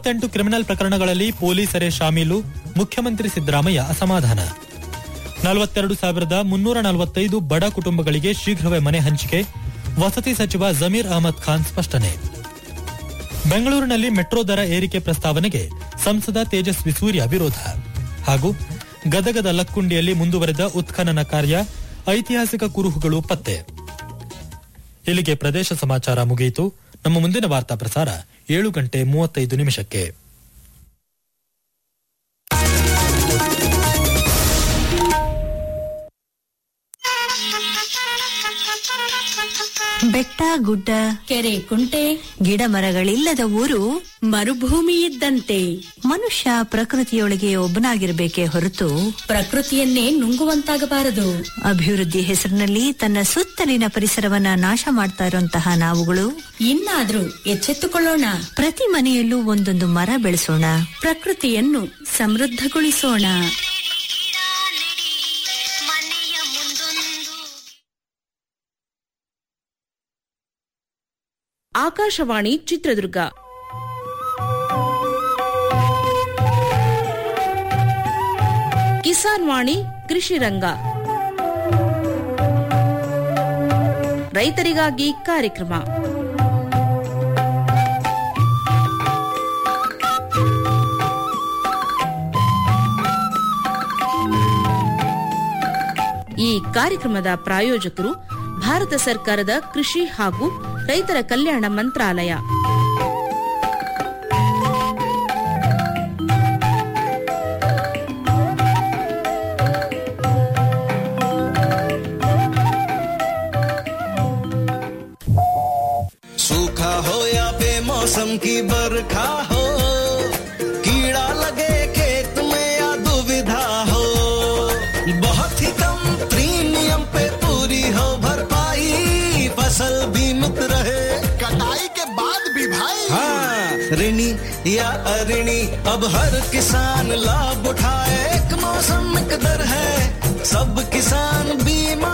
ಮೂವತ್ತೆಂಟು ಕ್ರಿಮಿನಲ್ ಪ್ರಕರಣಗಳಲ್ಲಿ ಪೊಲೀಸರೇ ಶಾಮೀಲು ಮುಖ್ಯಮಂತ್ರಿ ಸಿದ್ದರಾಮಯ್ಯ ಅಸಮಾಧಾನ ನಲವತ್ತೆರಡು ಸಾವಿರದ ಮುನ್ನೂರ ನಲವತ್ತೈದು ಬಡ ಕುಟುಂಬಗಳಿಗೆ ಶೀಘ್ರವೇ ಮನೆ ಹಂಚಿಕೆ ವಸತಿ ಸಚಿವ ಜಮೀರ್ ಅಹಮದ್ ಖಾನ್ ಸ್ಪಷ್ಟನೆ ಬೆಂಗಳೂರಿನಲ್ಲಿ ಮೆಟ್ರೋ ದರ ಏರಿಕೆ ಪ್ರಸ್ತಾವನೆಗೆ ಸಂಸದ ತೇಜಸ್ವಿ ಸೂರ್ಯ ವಿರೋಧ ಹಾಗೂ ಗದಗದ ಲಕ್ಕುಂಡಿಯಲ್ಲಿ ಮುಂದುವರೆದ ಉತ್ಖನನ ಕಾರ್ಯ ಐತಿಹಾಸಿಕ ಕುರುಹುಗಳು ಪತ್ತೆ ಇಲ್ಲಿಗೆ ಪ್ರದೇಶ ಸಮಾಚಾರ ಮುಗಿಯಿತು ನಮ್ಮ ಮುಂದಿನ ವಾರ್ತಾ ಪ್ರಸಾರ ಏಳು ಗಂಟೆ ಮೂವತ್ತೈದು ನಿಮಿಷಕ್ಕೆ ಬೆಟ್ಟ ಗುಡ್ಡ ಕೆರೆ ಕುಂಟೆ ಗಿಡ ಮರಗಳಿಲ್ಲದ ಊರು ಮರುಭೂಮಿ ಇದ್ದಂತೆ ಮನುಷ್ಯ ಪ್ರಕೃತಿಯೊಳಗೆ ಒಬ್ಬನಾಗಿರ್ಬೇಕೇ ಹೊರತು ಪ್ರಕೃತಿಯನ್ನೇ ನುಂಗುವಂತಾಗಬಾರದು ಅಭಿವೃದ್ಧಿ ಹೆಸರಿನಲ್ಲಿ ತನ್ನ ಸುತ್ತಲಿನ ಪರಿಸರವನ್ನ ನಾಶ ಮಾಡ್ತಾ ಇರುವಂತಹ ನಾವುಗಳು ಇನ್ನಾದ್ರೂ ಎಚ್ಚೆತ್ತುಕೊಳ್ಳೋಣ ಪ್ರತಿ ಮನೆಯಲ್ಲೂ ಒಂದೊಂದು ಮರ ಬೆಳೆಸೋಣ ಪ್ರಕೃತಿಯನ್ನು ಸಮೃದ್ಧಗೊಳಿಸೋಣ ಆಕಾಶವಾಣಿ ಚಿತ್ರದುರ್ಗ ಕಿಸಾನ್ ವಾಣಿ ಕೃಷಿ ರಂಗ ರೈತರಿಗಾಗಿ ಕಾರ್ಯಕ್ರಮ ಈ ಕಾರ್ಯಕ್ರಮದ ಪ್ರಾಯೋಜಕರು ಭಾರತ ಸರ್ಕಾರದ ಕೃಷಿ ಹಾಗೂ ರೈತರ ಕಲ್ಯಾಣ ಮಂತ್ರಾಲಯ सूखा हो या बेमौसम की बरखा हो कीड़ा लगे खेत में या दुविधा हो बहुत ही कम प्रीमियम पे पूरी हो भरपाई फसल बीमित रहे कटाई के बाद भी भाई हाँ ऋणी या अऋणी अब हर किसान लाभ उठाए एक मौसम एक दर है सब किसान बीमा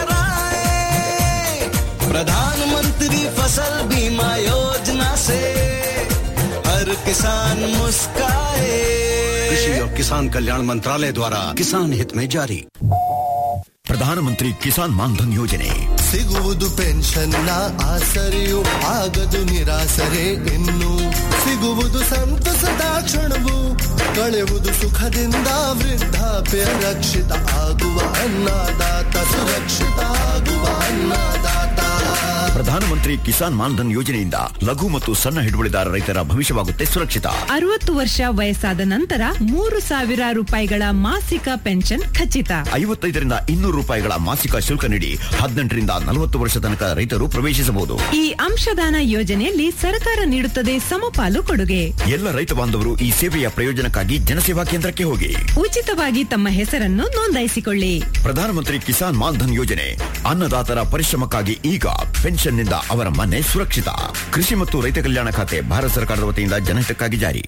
कराए प्रधानमंत्री फसल बीमा योजना से हर किसान मुस्काए कृषि और किसान कल्याण मंत्रालय द्वारा किसान हित में जारी ಪ್ರಧಾನಮಂತ್ರಿ ಕಿಸಾನ್ ಮಾನ್ಧನ್ ಯೋಜನೆ ಸಿಗುವುದು ಪೆನ್ಷನ್ನ ಆಸರೆಯು ಆಗದು ನಿರಾಸರೆ ಇನ್ನು ಸಿಗುವುದು ಸಂತಸದ ಕ್ಷಣವು ಕಳೆಯುವುದು ಸುಖದಿಂದ ವೃದ್ಧಾಪ್ಯ ರಕ್ಷಿತ ಆಗುವ ಅನ್ನದಾತ ಸುರಕ್ಷಿತ ಆಗುವ ಅನ್ನದಾತ ಪ್ರಧಾನಮಂತ್ರಿ ಕಿಸಾನ್ ಮಾನ್ಧನ್ ಯೋಜನೆಯಿಂದ ಲಘು ಮತ್ತು ಸಣ್ಣ ಹಿಡುವಳಿದಾರ ರೈತರ ಭವಿಷ್ಯವಾಗುತ್ತೆ ಸುರಕ್ಷಿತ ಅರವತ್ತು ವರ್ಷ ವಯಸ್ಸಾದ ನಂತರ ಮೂರು ಸಾವಿರ ರೂಪಾಯಿಗಳ ಮಾಸಿಕ ಪೆನ್ಷನ್ ಖಚಿತ ಐವತ್ತೈದರಿಂದ ಇನ್ನೂರು ರೂಪಾಯಿಗಳ ಮಾಸಿಕ ಶುಲ್ಕ ನೀಡಿ ಹದಿನೆಂಟರಿಂದ ನಲವತ್ತು ವರ್ಷ ತನಕ ರೈತರು ಪ್ರವೇಶಿಸಬಹುದು ಈ ಅಂಶದಾನ ಯೋಜನೆಯಲ್ಲಿ ಸರ್ಕಾರ ನೀಡುತ್ತದೆ ಸಮಪಾಲು ಕೊಡುಗೆ ಎಲ್ಲ ರೈತ ಬಾಂಧವರು ಈ ಸೇವೆಯ ಪ್ರಯೋಜನಕ್ಕಾಗಿ ಜನಸೇವಾ ಕೇಂದ್ರಕ್ಕೆ ಹೋಗಿ ಉಚಿತವಾಗಿ ತಮ್ಮ ಹೆಸರನ್ನು ನೋಂದಾಯಿಸಿಕೊಳ್ಳಿ ಪ್ರಧಾನಮಂತ್ರಿ ಕಿಸಾನ್ ಮಾನ್ಧನ್ ಯೋಜನೆ ಅನ್ನದಾತರ ಪರಿಶ್ರಮಕ್ಕಾಗಿ ಈಗ ಪೆನ್ಷನ್ನಿಂದ ಅವರ ಮನೆ ಸುರಕ್ಷಿತ ಕೃಷಿ ಮತ್ತು ರೈತ ಕಲ್ಯಾಣ ಖಾತೆ ಭಾರತ ಸರ್ಕಾರದ ವತಿಯಿಂದ ಜನಹಿತಕ್ಕಾಗಿ ಜಾರಿ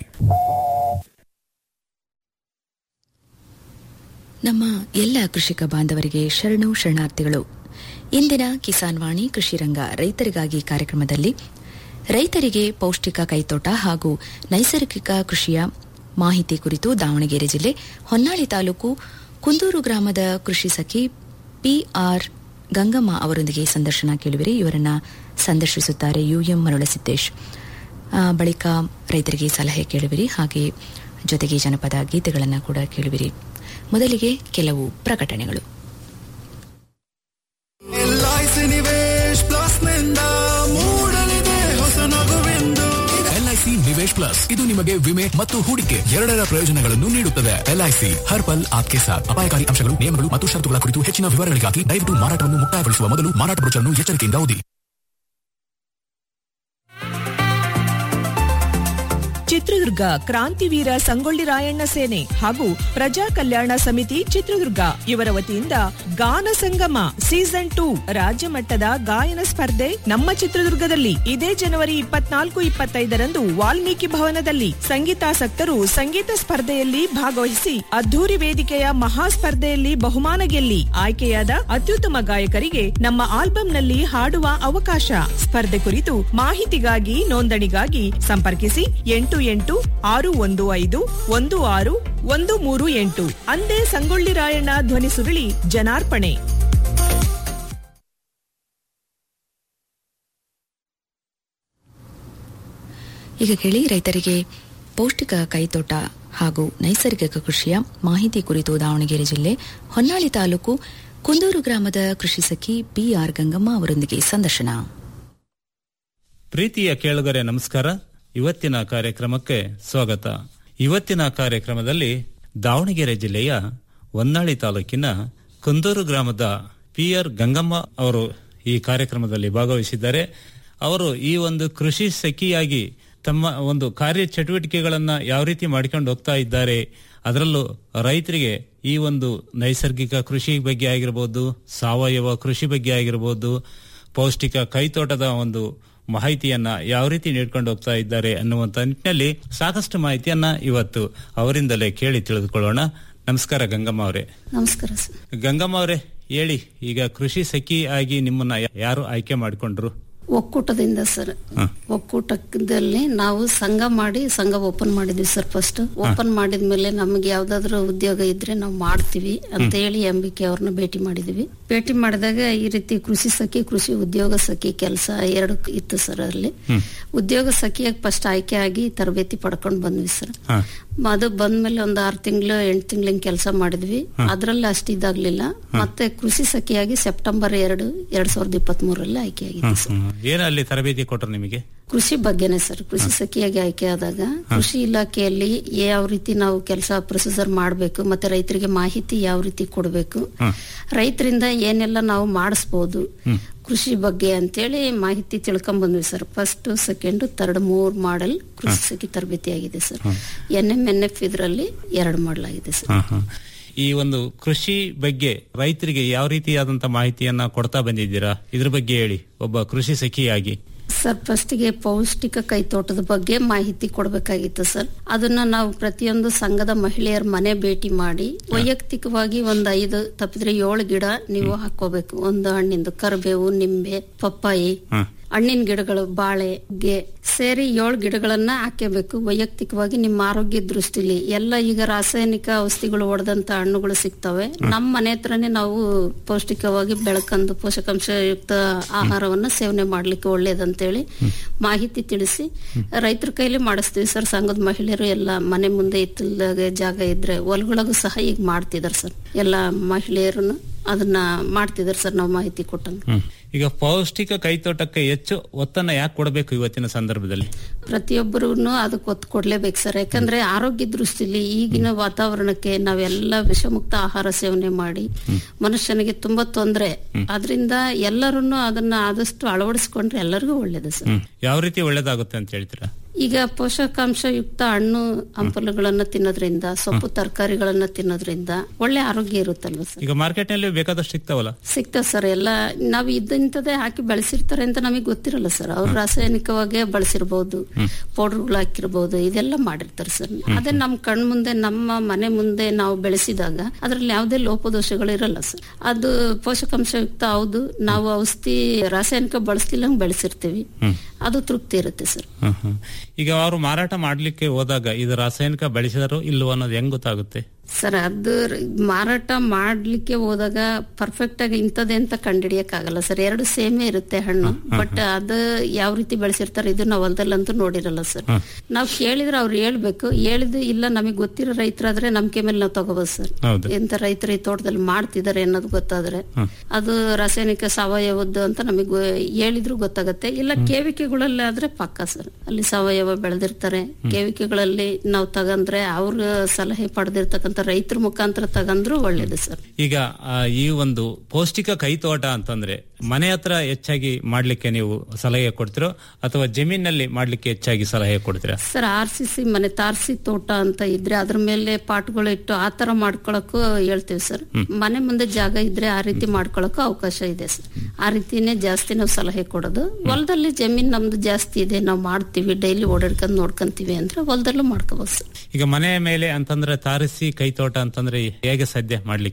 ನಮ್ಮ ಎಲ್ಲ ಕೃಷಿಕ ಬಾಂಧವರಿಗೆ ಶರಣು ಶರಣಾರ್ಥಿಗಳು ಇಂದಿನ ಕಿಸಾನ್ ವಾಣಿ ಕೃಷಿ ರಂಗ ರೈತರಿಗಾಗಿ ಕಾರ್ಯಕ್ರಮದಲ್ಲಿ ರೈತರಿಗೆ ಪೌಷ್ಟಿಕ ಕೈತೋಟ ಹಾಗೂ ನೈಸರ್ಗಿಕ ಕೃಷಿಯ ಮಾಹಿತಿ ಕುರಿತು ದಾವಣಗೆರೆ ಜಿಲ್ಲೆ ಹೊನ್ನಾಳಿ ತಾಲೂಕು ಕುಂದೂರು ಗ್ರಾಮದ ಕೃಷಿ ಸಖಿ ಪಿಆರ್ ಗಂಗಮ್ಮ ಅವರೊಂದಿಗೆ ಸಂದರ್ಶನ ಕೇಳುವಿರಿ ಇವರನ್ನ ಸಂದರ್ಶಿಸುತ್ತಾರೆ ಯುಎಂ ಮರುಳಸಿದ್ದೇಶ್ ಆ, ಬಳಿಕ ರೈತರಿಗೆ ಸಲಹೆ ಕೇಳುವಿರಿ ಹಾಗೆ ಜೊತೆಗೆ ಜನಪದ ಗೀತೆಗಳನ್ನು ಕೂಡ ಕೇಳುವಿರಿ ಮೊದಲಿಗೆ ಕೆಲವು ಪ್ರಕಟಣೆಗಳು ಎಲ್ಐಸಿ ನಿವೇಶ್ ಪ್ಲಸ್ ನಿಂದ ಮೂಡಲಿದೆ ಹೊಸ ನಗುವೆಂದು ಎಲ್ಐಸಿ ನಿವೇಶ್ ಪ್ಲಸ್ ಇದು ನಿಮಗೆ ವಿಮೆ ಮತ್ತು ಹೂಡಿಕೆ ಎರಡರ ಪ್ರಯೋಜನಗಳನ್ನು ನೀಡುತ್ತದೆ ಎಲ್ಐಸಿ ಹರ್ ಪಲ್ ಆಪ್ಕೆ ಸಾಥ್ ಅಪಾಯಕಾರಿ ಅಂಶಗಳು ನಿಯಮಗಳು ಮತ್ತು ಷರತ್ತುಗಳ ಕುರಿತು ಹೆಚ್ಚಿನ ವಿವರಗಳಿಗಾಗಿ ದಯವಿಟ್ಟು ಮಾರಾಟವನ್ನು ಮುಕ್ತಾಯಗೊಳಿಸುವ ಮೊದಲು ಮಾರಾಟ ಬ್ರೋಚರ್ನ್ನು ಎಚ್ಚರಿಕೆಯಿಂದ ಓದಿ ಚಿತ್ರದುರ್ಗ ಕ್ರಾಂತಿವೀರ ಸಂಗೊಳ್ಳಿ ರಾಯಣ್ಣ ಸೇನೆ ಹಾಗೂ ಪ್ರಜಾ ಕಲ್ಯಾಣ ಸಮಿತಿ ಚಿತ್ರದುರ್ಗ ಇವರ ವತಿಯಿಂದ ಗಾನ ಸಂಗಮ ಸೀಸನ್ ಟೂ ರಾಜ್ಯ ಮಟ್ಟದ ಗಾಯನ ಸ್ಪರ್ಧೆ ನಮ್ಮ ಚಿತ್ರದುರ್ಗದಲ್ಲಿ ಇದೇ ಜನವರಿ ಇಪ್ಪತ್ನಾಲ್ಕು ಇಪ್ಪತ್ತೈದರಂದು ವಾಲ್ಮೀಕಿ ಭವನದಲ್ಲಿ ಸಂಗೀತಾಸಕ್ತರು ಸಂಗೀತ ಸ್ಪರ್ಧೆಯಲ್ಲಿ ಭಾಗವಹಿಸಿ ಅದ್ದೂರಿ ವೇದಿಕೆಯ ಮಹಾ ಸ್ಪರ್ಧೆಯಲ್ಲಿ ಬಹುಮಾನ ಗೆಲ್ಲಿ ಆಯ್ಕೆಯಾದ ಅತ್ಯುತ್ತಮ ಗಾಯಕರಿಗೆ ನಮ್ಮ ಆಲ್ಬಂನಲ್ಲಿ ಹಾಡುವ ಅವಕಾಶ ಸ್ಪರ್ಧೆ ಕುರಿತು ಮಾಹಿತಿಗಾಗಿ ನೋಂದಣಿಗಾಗಿ ಸಂಪರ್ಕಿಸಿ ಎಂಟು ಎಂಟು ಆರು ಒಂದು ಐದು ಒಂದು ಆರು ಒಂದು ಮೂರು ಎಂಟು ಅಂದೇ ಸಂಗೊಳ್ಳಿ ರಾಯಣ್ಣ ಧ್ವನಿ ಸುರುಳಿ ಜನಾರ್ಪಣೆ ಈಗ ಕೇಳಿ ರೈತರಿಗೆ ಪೌಷ್ಟಿಕ ಕೈತೋಟ ಹಾಗೂ ನೈಸರ್ಗಿಕ ಕೃಷಿಯ ಮಾಹಿತಿ ಕುರಿತು ದಾವಣಗೆರೆ ಜಿಲ್ಲೆ ಹೊನ್ನಾಳಿ ತಾಲೂಕು ಕುಂದೂರು ಗ್ರಾಮದ ಕೃಷಿ ಸಖಿ ಬಿಆರ್ ಗಂಗಮ್ಮ ಅವರೊಂದಿಗೆ ಸಂದರ್ಶನ ಪ್ರೀತಿಯ ಕೇಳುಗರೆ ನಮಸ್ಕಾರ ಇವತ್ತಿನ ಕಾರ್ಯಕ್ರಮಕ್ಕೆ ಸ್ವಾಗತ ಇವತ್ತಿನ ಕಾರ್ಯಕ್ರಮದಲ್ಲಿ ದಾವಣಗೆರೆ ಜಿಲ್ಲೆಯ ಹೊನ್ನಾಳಿ ತಾಲೂಕಿನ ಕುಂದೂರು ಗ್ರಾಮದ ಪಿ ಆರ್ ಗಂಗಮ್ಮ ಅವರು ಈ ಕಾರ್ಯಕ್ರಮದಲ್ಲಿ ಭಾಗವಹಿಸಿದ್ದಾರೆ ಅವರು ಈ ಒಂದು ಕೃಷಿ ಸಖಿಯಾಗಿ ತಮ್ಮ ಒಂದು ಕಾರ್ಯ ಚಟುವಟಿಕೆಗಳನ್ನ ಯಾವ ರೀತಿ ಮಾಡ್ಕೊಂಡು ಹೋಗ್ತಾ ಇದ್ದಾರೆ ಅದರಲ್ಲೂ ರೈತರಿಗೆ ಈ ಒಂದು ನೈಸರ್ಗಿಕ ಕೃಷಿ ಬಗ್ಗೆ ಆಗಿರ್ಬೋದು ಸಾವಯವ ಕೃಷಿ ಬಗ್ಗೆ ಆಗಿರ್ಬೋದು ಪೌಷ್ಟಿಕ ಕೈತೋಟದ ಒಂದು ಮಾಹಿತಿಯನ್ನ ಯಾವ ರೀತಿ ನೀಡ್ಕೊಂಡು ಹೋಗ್ತಾ ಇದ್ದಾರೆ ಅನ್ನುವಂತ ನಿಟ್ಟಿನಲ್ಲಿ ಸಾಕಷ್ಟು ಮಾಹಿತಿಯನ್ನ ಇವತ್ತು ಅವರಿಂದಲೇ ಕೇಳಿ ತಿಳಿದುಕೊಳ್ಳೋಣ ನಮಸ್ಕಾರ ಗಂಗಮ್ಮ ಅವರೇ ನಮಸ್ಕಾರ ಸರ್ ಗಂಗಮ್ಮ ಅವರೇ ಹೇಳಿ ಈಗ ಕೃಷಿ ಸಖಿ ಆಗಿ ನಿಮ್ಮನ್ನ ಯಾರು ಆಯ್ಕೆ ಮಾಡಿಕೊಂಡ್ರು ಒಕ್ಕೂಟದಿಂದ ಸರ್ ಒಕ್ಕೂಟದಲ್ಲಿ ನಾವು ಸಂಘ ಮಾಡಿ ಸಂಘ ಓಪನ್ ಮಾಡಿದ್ವಿ ಸರ್ ಫಸ್ಟ್ ಓಪನ್ ಮಾಡಿದ್ಮೇಲೆ ನಮ್ಗೆ ಯಾವ್ದಾದ್ರು ಉದ್ಯೋಗ ಇದ್ರೆ ನಾವು ಮಾಡ್ತೀವಿ ಅಂತ ಹೇಳಿ ಅಂಬಿಕೆ ಅವ್ರನ್ನ ಭೇಟಿ ಮಾಡಿದ್ವಿ ಭೇಟಿ ಮಾಡಿದಾಗ ಈ ರೀತಿ ಕೃಷಿ ಸಖಿ ಕೃಷಿ ಉದ್ಯೋಗ ಸಖಿ ಕೆಲಸ ಎರಡು ಇತ್ತು ಸರ್ ಅಲ್ಲಿ ಉದ್ಯೋಗ ಸಖಿಯಾಗಿ ಫಸ್ಟ್ ಆಯ್ಕೆ ಆಗಿ ತರಬೇತಿ ಪಡ್ಕೊಂಡು ಬಂದ್ವಿ ಸರ್ ಅದು ಬಂದ್ಮೇಲೆ ಒಂದ್ ಆರ್ ತಿಂಗಳು ಎಂಟು ತಿಂಗಳಿನ ಕೆಲಸ ಮಾಡಿದ್ವಿ ಅದ್ರಲ್ಲಿ ಅಷ್ಟು ಇದಾಗ್ಲಿಲ್ಲ ಮತ್ತೆ ಕೃಷಿ ಸಖಿಯಾಗಿ ಸೆಪ್ಟೆಂಬರ್ ಎರಡು ಎರಡ್ ಸಾವಿರದ ಇಪ್ಪತ್ತ್ ಮೂರಲ್ಲಿ ಆಯ್ಕೆ ಆಗಿದೆ ಸರ್ ಏನು ಅಲ್ಲಿ ತರಬೇತಿ ಕೊಟ್ರು ನಿಮಗೆ ಕೃಷಿ ಬಗ್ಗೆನೆ ಸರ್ ಕೃಷಿ ಸಖಿಯಾಗಿ ಆಯ್ಕೆ ಆದಾಗ ಕೃಷಿ ಇಲಾಖೆಯಲ್ಲಿ ಯಾವ ರೀತಿ ನಾವು ಕೆಲಸ ಪ್ರೊಸೀಜರ್ ಮಾಡಬೇಕು ಮತ್ತೆ ರೈತರಿಗೆ ಮಾಹಿತಿ ಯಾವ ರೀತಿ ಕೊಡಬೇಕು ರೈತರಿಂದ ಏನೆಲ್ಲ ನಾವು ಮಾಡಿಸ್ಬೋದು ಕೃಷಿ ಬಗ್ಗೆ ಅಂತೇಳಿ ಮಾಹಿತಿ ತಿಳ್ಕೊಂಡ್ ಬಂದ್ವಿ ಸರ್ ಫಸ್ಟ್ ಸೆಕೆಂಡ್ ಥರ್ಡ್ ಮೂರ್ ಮಾಡೆಲ್ ಕೃಷಿ ಸಖಿ ತರಬೇತಿ ಆಗಿದೆ sir N M N F ಇದರಲ್ಲಿ ಎರಡು ಮಾಡಲ್ ಆಗಿದೆ ಸರ್ ಈ ಒಂದು ಕೃಷಿ ಬಗ್ಗೆ ರೈತರಿಗೆ ಯಾವ ರೀತಿಯಾದಂತ ಮಾಹಿತಿಯನ್ನ ಕೊಡ್ತಾ ಬಂದಿದ್ದೀರಾ ಇದ್ರ ಬಗ್ಗೆ ಹೇಳಿ ಒಬ್ಬ ಕೃಷಿ ಸಖಿಯಾಗಿ ಸರ್ ಫಸ್ಟಿಗೆ ಪೌಷ್ಟಿಕ ಕೈತೋಟದ ಬಗ್ಗೆ ಮಾಹಿತಿ ಕೊಡಬೇಕಾಗಿತ್ತು ಸರ್ ಅದನ್ನ ನಾವು ಪ್ರತಿಯೊಂದು ಸಂಘದ ಮಹಿಳೆಯರ ಮನೆ ಭೇಟಿ ಮಾಡಿ ವೈಯಕ್ತಿಕವಾಗಿ ಒಂದ್ ಐದು ತಪ್ಪಿದ್ರೆ ಏಳು ಗಿಡ ನೀವು ಹಾಕೋಬೇಕು ಒಂದು ಹಣ್ಣಿಂದು ಕರಿಬೇವು ನಿಂಬೆ ಪಪ್ಪಾಯಿ ಹಣ್ಣಿನ ಗಿಡಗಳು ಬಾಳೆ ಗೆ ಸೇರಿ ಏಳು ಗಿಡಗಳನ್ನ ಹಾಕಬೇಕು ವೈಯಕ್ತಿಕವಾಗಿ ನಿಮ್ಮ ಆರೋಗ್ಯ ದೃಷ್ಟಿಲಿ ಎಲ್ಲ ಈಗ ರಾಸಾಯನಿಕ ಔಷಧಿಗಳು ಹೊಡೆದಂತ ಹಣ್ಣುಗಳು ಸಿಗ್ತವೆ ನಮ್ಮ ಮನೆ ಹತ್ರನೇ ನಾವು ಪೌಷ್ಟಿಕವಾಗಿ ಬೆಳಕಂದು ಪೋಷಕಾಂಶಯುಕ್ತ ಆಹಾರವನ್ನ ಸೇವನೆ ಮಾಡ್ಲಿಕ್ಕೆ ಒಳ್ಳೇದಂತೇಳಿ ಮಾಹಿತಿ ತಿಳಿಸಿ ರೈತರ ಕೈಲಿ ಮಾಡಿಸ್ತೀವಿ ಸರ್ ಸಂಘದ ಮಹಿಳೆಯರು ಎಲ್ಲ ಮನೆ ಮುಂದೆ ಇತ್ತಲ್ದಾಗ ಜಾಗ ಇದ್ರೆ ಹೊಲಗಳಿಗೂ ಸಹ ಈಗ ಮಾಡ್ತಿದಾರೆ ಸರ್ ಎಲ್ಲ ಮಹಿಳೆಯರು ಅದನ್ನ ಮಾಡ್ತಿದಾರೆ ಸರ್ ನಾವು ಮಾಹಿತಿ ಕೊಟ್ಟಂಗೆ ಈಗ ಪೌಷ್ಟಿಕ ಕೈತೋಟಕ್ಕೆ ಹೆಚ್ಚು ಒತ್ತನ್ನ ಯಾಕೆ ಕೊಡಬೇಕು ಇವತ್ತಿನ ಸಂದರ್ಭದಲ್ಲಿ ಪ್ರತಿಯೊಬ್ಬರು ಅದಕ್ಕೆ ಒತ್ತು ಕೊಡ್ಲೇಬೇಕು ಸರ್ ಯಾಕಂದ್ರೆ ಆರೋಗ್ಯ ದೃಷ್ಟಿಲಿ ಈಗಿನ ವಾತಾವರಣಕ್ಕೆ ನಾವೆಲ್ಲ ವಿಷಮುಕ್ತ ಆಹಾರ ಸೇವನೆ ಮಾಡಿ ಮನುಷ್ಯನಿಗೆ ತುಂಬಾ ತೊಂದರೆ ಅದರಿಂದ ಎಲ್ಲರೂ ಅದನ್ನ ಆದಷ್ಟು ಅಳವಡಿಸ್ಕೊಂಡ್ರೆ ಎಲ್ಲರಿಗೂ ಒಳ್ಳೇದು ಸರ್ ಯಾವ ರೀತಿ ಒಳ್ಳೇದಾಗುತ್ತೆ ಅಂತ ಹೇಳ್ತೀರಾ ಈಗ ಪೋಷಕಾಂಶಯುಕ್ತ ಹಣ್ಣು ಹಂಪಲುಗಳನ್ನ ತಿನ್ನೋದ್ರಿಂದ ಸೊಪ್ಪು ತರಕಾರಿಗಳನ್ನ ತಿನ್ನೋದ್ರಿಂದ ಒಳ್ಳೆ ಆರೋಗ್ಯ ಇರುತ್ತಲ್ವ ಸರ್ ಈಗ ಮಾರ್ಕೆಟ್ ನಲ್ಲಿ ಬೇಕಾದಷ್ಟು ಸಿಗ್ತಾವಲ್ಲ ಸಿಗ್ತಾವ ಸರ್ ಎಲ್ಲ ನಾವು ಇದ್ದಂತದೇ ಹಾಕಿ ಬೆಳೆಸಿರ್ತಾರೆ ಅಂತ ನಮಗೆ ಗೊತ್ತಿರಲ್ಲ ಸರ್ ಅವ್ರು ರಾಸಾಯನಿಕವಾಗಿ ಬಳಸಿರ್ಬೋದು ಪೌಡರ್ಗಳು ಹಾಕಿರ್ಬೋದು ಇದೆಲ್ಲ ಮಾಡಿರ್ತಾರೆ ಸರ್ ಅದೇ ನಮ್ ಕಣ್ ಮುಂದೆ ನಮ್ಮ ಮನೆ ಮುಂದೆ ನಾವು ಬೆಳೆಸಿದಾಗ ಅದ್ರಲ್ಲಿ ಯಾವುದೇ ಲೋಪದೋಷಗಳು ಇರಲ್ಲ ಸರ್ ಅದು ಪೋಷಕಾಂಶಯುಕ್ತ ಹೌದು ನಾವು ಔಷಧಿ ರಾಸಾಯನಿಕ ಬಳಸ್ತಿಲ್ಲ ಬೆಳೆಸಿರ್ತೀವಿ ಅದು ತೃಪ್ತಿ ಇರುತ್ತೆ ಸರ್ ಹ್ಮ್, ಹ್ಮ್. ಈಗ ಅವರು ಮಾರಾಟ ಮಾಡ್ಲಿಕ್ಕೆ ಹೋದಾಗ ಇದು ರಾಸಾಯನಿಕ ಬೆಳೆಸಿದಾರೋ ಇಲ್ವೋ ಅನ್ನೋದು ಹೆಂಗ್ ಗೊತ್ತಾಗುತ್ತೆ ಸರ್ ಅದು ರ- ಮಾರಾಟ ಮಾಡ್ಲಿಕ್ಕೆ ಹೋದಾಗ ಪರ್ಫೆಕ್ಟ್ ಆಗಿ ಇಂಥದ್ದೇ ಅಂತ ಕಂಡಿಡಿಯಕ್ ಆಗಲ್ಲ ಸರ್ ಎರಡು ಸೇಮೇ ಇರುತ್ತೆ ಹಣ್ಣು ಬಟ್ ಅದು ಯಾವ ರೀತಿ ಬೆಳೆಸಿರ್ತಾರೆ ಇದು ನಾವು ಹೊಲದಲ್ಲಂತೂ ನೋಡಿರಲ್ಲ ಸರ್ ನಾವು ಕೇಳಿದ್ರೆ ಅವ್ರು ಹೇಳ್ಬೇಕು ಹೇಳಿದ್ದು ಇಲ್ಲ ನಮಗೆ ಗೊತ್ತಿರೋ ರೈತರಾದ್ರೆ ನಂಬಿಕೆ ಮೇಲೆ ನಾವು ತಗೋಬಹುದು ಸರ್ ಹೌದು. ಎಂತ ರೈತರು ಈ ತೋಟದಲ್ಲಿ ಮಾಡ್ತಿದ್ದಾರೆ ಅನ್ನೋದು ಗೊತ್ತಾದ್ರೆ ಅದು ರಾಸಾಯನಿಕ ಸಾವಯವದ್ದು ಅಂತ ನಮಗೆ ಹೇಳಿದ್ರು ಗೊತ್ತಾಗತ್ತೆ ಇಲ್ಲ ಕೇವಿಕೆಗಳಲ್ಲಿ ಆದ್ರೆ ಪಕ್ಕ ಸರ್ ಅಲ್ಲಿ ಸಾವಯವ ಬೆಳೆದಿರ್ತಾರೆ ಕೇವಿಕೆಗಳಲ್ಲಿ ನಾವು ತಗಂದ್ರೆ ಅವ್ರ ಸಲಹೆ ಪಡೆದಿರ್ತಕ್ಕಂಥ ರೈತರ ಮುಖಾಂತರ ತಗಂದ್ರು ಒಳ್ಳೇದು ಸರ್ ಈಗ ಆ, ಈ ಒಂದು ಪೌಷ್ಟಿಕ ಕೈತೋಟ ಅಂತಂದ್ರೆ ಮನೆ ಹತ್ರ ಹೆಚ್ಚಾಗಿ ಮಾಡ್ಲಿಕ್ಕೆ ನೀವು ಸಲಹೆ ಕೊಡ್ತಿರೋ ಅಥವಾ ಜಮೀನಲ್ಲಿ ಮಾಡ್ಲಿಕ್ಕೆ ಹೆಚ್ಚಾಗಿ ಸಲಹೆ ಕೊಡ್ತೀರಾ ಸರ್ ಆರ್ ಸಿ ಸಿ ಮನೆ ತಾರಸಿ ತೋಟ ಅಂತ ಇದ್ರೆ ಅದ್ರ ಮೇಲೆ ಪಾಟ್ಗಳು ಇಟ್ಟು ಆ ತರ ಮಾಡ್ಕೊಳಕ್ಕೂ ಹೇಳ್ತೀವಿ ಸರ್ ಮನೆ ಮುಂದೆ ಜಾಗ ಇದ್ರೆ ಆ ರೀತಿ ಮಾಡ್ಕೊಳಕ್ಕೂ ಅವಕಾಶ ಇದೆ ಸರ್ ಆ ರೀತಿನೇ ಜಾಸ್ತಿ ನಾವು ಸಲಹೆ ಕೊಡೋದು ಹೊಲದಲ್ಲಿ ಜಮೀನ್ ನಮ್ದು ಜಾಸ್ತಿ ಇದೆ ನಾವು ಮಾಡ್ತೀವಿ ಡೈಲಿ ಓಡಾಡ್ಕೊಂಡ್ ನೋಡ್ಕೊಂತೀವಿ ಅಂದ್ರೆ ಹೊಲದಲ್ಲೂ ಮಾಡ್ಕೋಬಹುದು ಸರ್ ಈಗ ಮನೆ ಮೇಲೆ ಅಂತಂದ್ರೆ ತಾರಸಿ ಕೈತೋಟ ಅಂತಂದ್ರೆ ಹೇಗೆ ಸಾಧ್ಯ ಮಾಡ್ಲಿಕ್ಕೆ